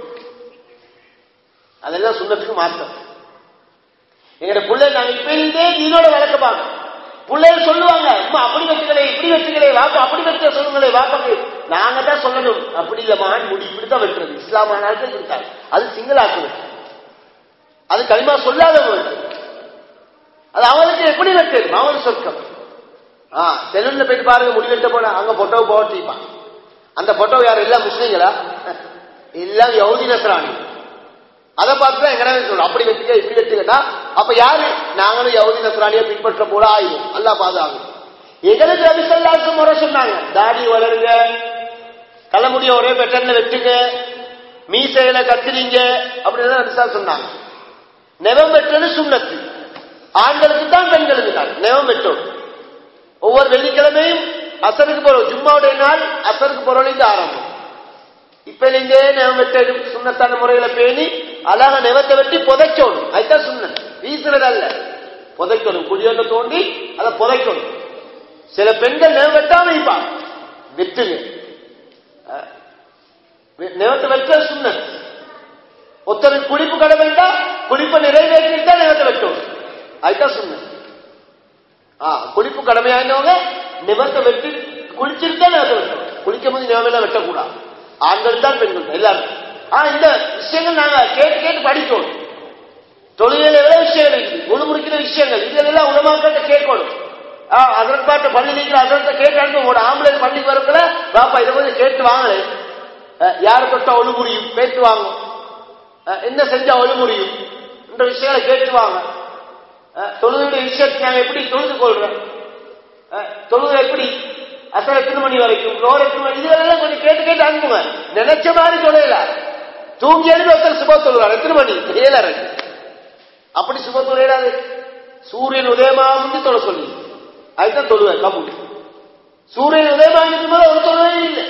அதெல்லாம் சுண்ணத்துக்கு மாற்றம் எங்கட பிள்ளை நாங்க இப்ப இருந்தே இதோட வளர்க்க பார்க்கணும் பிள்ளைகள் சொல்லுவாங்க அம்மா அப்படி வச்சுக்கலே இப்படி வச்சுக்கலே வாப்பா அப்படி வச்சுக்க சொல்லுங்களே வாப்பாக்கு நாங்க தான் சொல்லணும் அப்படி இல்ல மகன் முடி இப்படித்தான் வெட்டுறது இஸ்லாம் ஆனாலும் இருக்காங்க அது சிங்களாக்குது அது களிமா சொல்லாதவங்க அது அவனுக்கு எப்படி வெட்டுது அவன் சொர்க்கம் ஆ செலூன்ல போயிட்டு பாருங்க முடி வெட்ட போன அங்க போட்டோ போட்டிப்பான் அந்த போட்டோ யார் எல்லாம் முஸ்லீம்களா எல்லாம் யவுதி நசராணி அதை பார்த்து தான் எங்கடா சொல்றோம் அப்படி வெட்டுக்க இப்படி வெட்டுக்கட்டா அப்ப யாரு நாங்களும் யவுதி நசராணியை பின்பற்ற போல ஆயிடும் அல்லா பாதுகாக்கும் எங்களுக்கு ரவிசல்லாசு முறை சொன்னாங்க தாடி வளருங்க தலைமுடிய ஒரே பெட்டர்ல வெட்டுங்க மீசையில கத்துறீங்க அப்படின்னு நபிசா சொன்னாங்க நெவம் வெட்டுறது சுண்ணத்து ஆண்களுக்கு தான் பெண்களுக்கு தான் நெவம் வெட்டும் ஒவ்வொரு வெள்ளிக்கிழமையும் அசருக்கு போறோம் ஜும்மாவுடைய நாள் அசருக்கு போறோம் ஆரம்பம் இப்ப இருந்தே நெவம் வெட்ட சுண்ணத்தான முறையில பேணி அழகா நெவத்தை வெட்டி புதைச்சோணும் அதுதான் சுண்ணத் வீசுறது அல்ல புதைக்கணும் குழியோட தோண்டி அதை புதைக்கணும் சில பெண்கள் நெவ வெட்டாம இருப்பாங்க வெட்டுங்க அஹ், வெ- நெவத்தை வெட்ட சுண்ணத் ஒருத்தருக்கு குளிப்பு கடமைண்டா குளிப்பை நிறைவேற்றிட்டு தான் நெவத்தை வெட்டணும் அதுதான் சுண்ணத் ஆ குளிப்பு கடமையானவங்க நிவர்த்த வெட்டி குளிச்சிருந்தா நிவர்த்த வெட்டணும் குளிக்கும் போது நிவமெல்லாம் வெட்டக்கூடாது ஆண்கள் தான் பெண்கள் தான் எல்லாரும் ஆ இந்த விஷயங்கள் நாங்க கேட்டு கேட்டு படிக்கணும் தொழிலில் எவ்வளவு விஷயங்கள் இருக்குது முழுமுறுக்கிற விஷயங்கள் இதெல்லாம் உலமாக்கிட்ட கேட்கணும் ஆ அதற்காட்ட பள்ளி நீக்கிற அதற்கு கேட்டாலும் உங்களோட ஆம்பளை பள்ளிக்கு வரக்குள்ள பாப்பா இதை கொஞ்சம் கேட்டு வாங்களே அஹ், யாரு தொட்டா ஒழு முடியும் கேட்டு வாங்க அஹ், என்ன செஞ்சா ஒழு முடியும் என்ற விஷயங்களை கேட்டு வாங்க அஹ், தொழுகையுடைய விஷயத்தை நாங்க எப்படி தொழுது கொள்றோம் அஹ், தொழுகை எப்படி அசல் எத்தனை மணி வரைக்கும் லோர் எத்தனை மணி இதெல்லாம் கொஞ்சம் கேட்டு கேட்டு அனுப்புங்க நினைச்ச மாதிரி தொலைல தூங்கி எழுதி ஒருத்தர் சுப தொழுவார் எத்தனை மணி ஏழரை அப்படி சுப தொழிலாது சூரியன் உதயமாகுது தொலை சொல்லி அதுதான் தொழுவேன் கபூல் சூரியன் உதயமாகிட்டு போது ஒரு தொழுவே இல்லை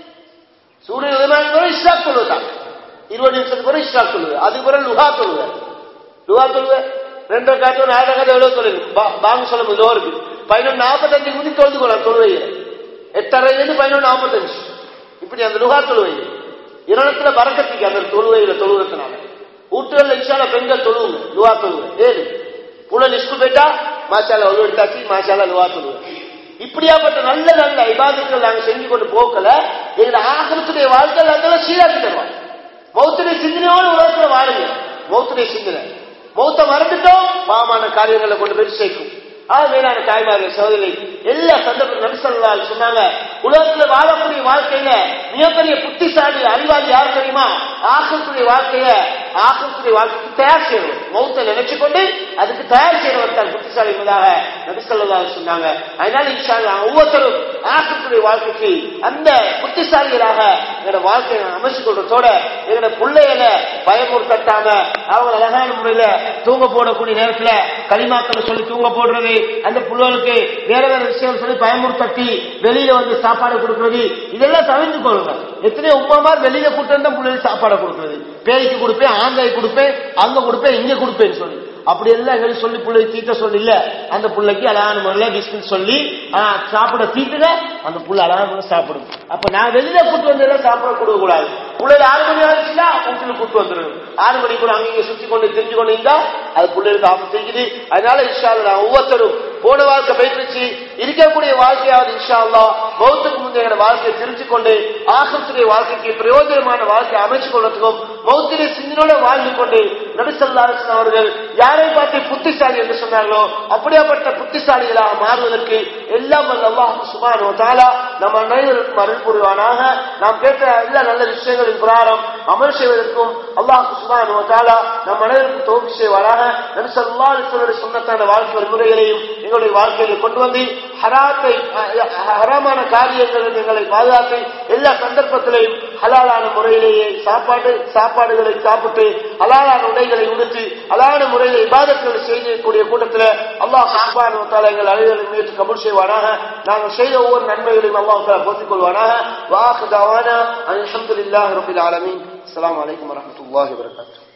சூரியன் உதயமாகிட்டு போது இஸ்லாக் தொழுவதான் இருபது நிமிஷத்துக்கு பிறகு இஸ்லாக் தொழுவேன் அதுக்கு பிறகு லுஹா தொழுவேன் லுஹா தொழுவேன் ரெண்டு காட்டு நாலு காட்டு எவ்வளவு தொழில் பாங்க சொல்ல முடியும் இருக்கு பதினொன்று நாற்பத்தஞ்சு குதி தொழுது கொள்ளலாம் தொழுவையில் எட்டரைலேருந்து பதினொன்று நாற்பத்தஞ்சு இப்படி அந்த லுஹா தொழுவை இரணத்துல பறக்கத்துக்கு அந்த தொழுவையில தொழுவத்தினால வீட்டுகள்ல இன்ஷால பெண்கள் தொழுவுங்க லுவா தொழுவேன் ஏழு புள்ள ஸ்கூல் போயிட்டா மாஷால ஒழு எடுத்தாச்சு மாஷால லுவா தொழுவேன் இப்படியாப்பட்ட நல்ல நல்ல இபாதத்தில் நாங்க செஞ்சு கொண்டு போக்கல எங்க ஆகத்துடைய வாழ்க்கை அதெல்லாம் சீராக்கி தருவாங்க மௌத்துடைய சிந்தனையோடு உலகத்துல வாழுங்க மௌத்துடைய சிந்தனை மௌத்த மறந்துட்டோம் பாவமான காரியங்களை கொண்டு போய் சேர்க்கும் ஆ மேலான தாய்மார்கள் சகோதரி எல்லா சந்தர்ப்பம் நபிசல்லால் சொன்னாங்க உலகத்துல வாழக்கூடிய வாழ்க்கையில மிகப்பெரிய புத்திசாலி அறிவாளி யார் தெரியுமா ஆக்கக்கூடிய வாழ்க்கைய ஆக்கக்கூடிய வாழ்க்கைக்கு தயார் செய்யணும் மௌத்தை நினைச்சு கொண்டு அதுக்கு தயார் செய்யறவர் தான் புத்திசாலி என்பதாக நபிசல்லால் சொன்னாங்க அதனால இன்ஷா அல்லாஹ் ஒவ்வொருத்தரும் ஆக்கக்கூடிய வாழ்க்கைக்கு அந்த புத்திசாலிகளாக எங்களோட வாழ்க்கையை அமைச்சு கொள்றதோட எங்களோட பிள்ளைகளை பயமுறுத்தாம அவங்க அழகான முறையில தூங்க போடக்கூடிய நேரத்துல களிமாக்களை சொல்லி தூங்க போடுறது அந்த பிள்ளைகளுக்கு வேற வேற விஷயம் சொல்லி பயமுறுத்தி வெளியில வந்து சாப்பாடு கொடுக்கறது இதெல்லாம் தவிர்த்து கொள்ளுங்க எத்தனையோ உமாமார் வெளியில கூட்டு வந்தா பிள்ளைகளுக்கு சாப்பாடு கொடுக்கறது பேய்க்கு கொடுப்பேன் ஆங்காய் கொடுப்பேன் அங்க கொடுப்பேன் இங்க கொடுப்பேன்னு சொல்லி அப்படி எல்லாம் எங்களுக்கு சொல்லி பிள்ளை தீட்ட சொல்லி இல்ல அந்த பிள்ளைக்கு அழகான முறையில பிஸ்கட் சொல்லி ஆ, சாப்பிட தீட்டுங்க அந்த புள்ள அழகான முறையில் சாப்பிடும் அப்ப நான் வெளியில கூட்டு வந்து எல்லாம் சாப்பிட கொடுக்க கூடாது பிள்ளைங்க ஆறு மணி ஆச்சுன்னா வீட்டுல கூட்டு வந்துடணும் ஆறு மணிக்குள்ள அங்கங்க சுத்தி கொண்டு தெரிஞ்சு கொண்டு இருந்தா அது பிள்ளைகளுக்கு ஆபத்து இருக்குது அதனால இன்ஷா அல்லாஹ் ஒவ்வொருத்தரும் போன வாழ்க்கை பயிற்சி இருக்கக்கூடிய வாழ்க்கையாவது இன்ஷா அல்லாஹ் மௌத்துக்கு முந்தைய வாழ்க்கையை தெரிஞ்சு கொண்டு ஆகத்துடைய வாழ்க்கைக்கு பிரயோஜனமான வாழ்க்கையை அமைச்சு கொள்றதுக்கும் மௌத்திரை சிந்தனோட வாழ்ந்து கொண்டு நபிசல்லாசன் அவர்கள் யாரை பார்த்து புத்திசாலி என்று சொன்னார்களோ அப்படியாப்பட்ட புத்திசாலிகளாக மாறுவதற்கு எல்லாம் வல்ல அல்லாஹ் சுபான் தாலா நம்ம அனைவருக்கும் அருள் புரிவானாக நாம் கேட்ட எல்லா நல்ல விஷயங்களின் பிரகாரம் அமல் செய்வதற்கும் அல்லாஹ் சுபான் தாலா நம் அனைவருக்கும் தோல்வி செய்வாராக நபிசல்லா அலிஸ்வருடைய சொன்னத்தான வாழ்க்கை முறைகளையும் எங்களுடைய வாழ்க்கையில் கொண்டு வந்து ஹராத்தை அஹ், ஹராமான காரியங்கள் எங்களை பாதுகாத்து எல்லா சந்தர்ப்பத்திலையும் ஹலாலான முறையிலேயே சாப்பாடு சாப்பாடுகளை சாப்பிட்டு ஹலாலான உடைகளை உடுத்தி ஹலாலான முறையில் இபாதத்துகளை செய்யக்கூடிய கூட்டத்தில் அல்லாஹ் சுப்ஹானஹு வ தஆலா எங்கள் அனைவரையும் ஏற்று கபூல் செய்வானாக நாங்கள் செய்த ஒவ்வொரு நன்மைகளையும் அல்லாஹ் தஆலா போற்றிக் கொள்வானாக வாஹ் தவானா அல்ஹம்துலில்லாஹி ரப்பில் ஆலமீன் அஸ்ஸலாமு அலைக்கும் வரஹ்மத்துல்லாஹி வபரகாத்துஹு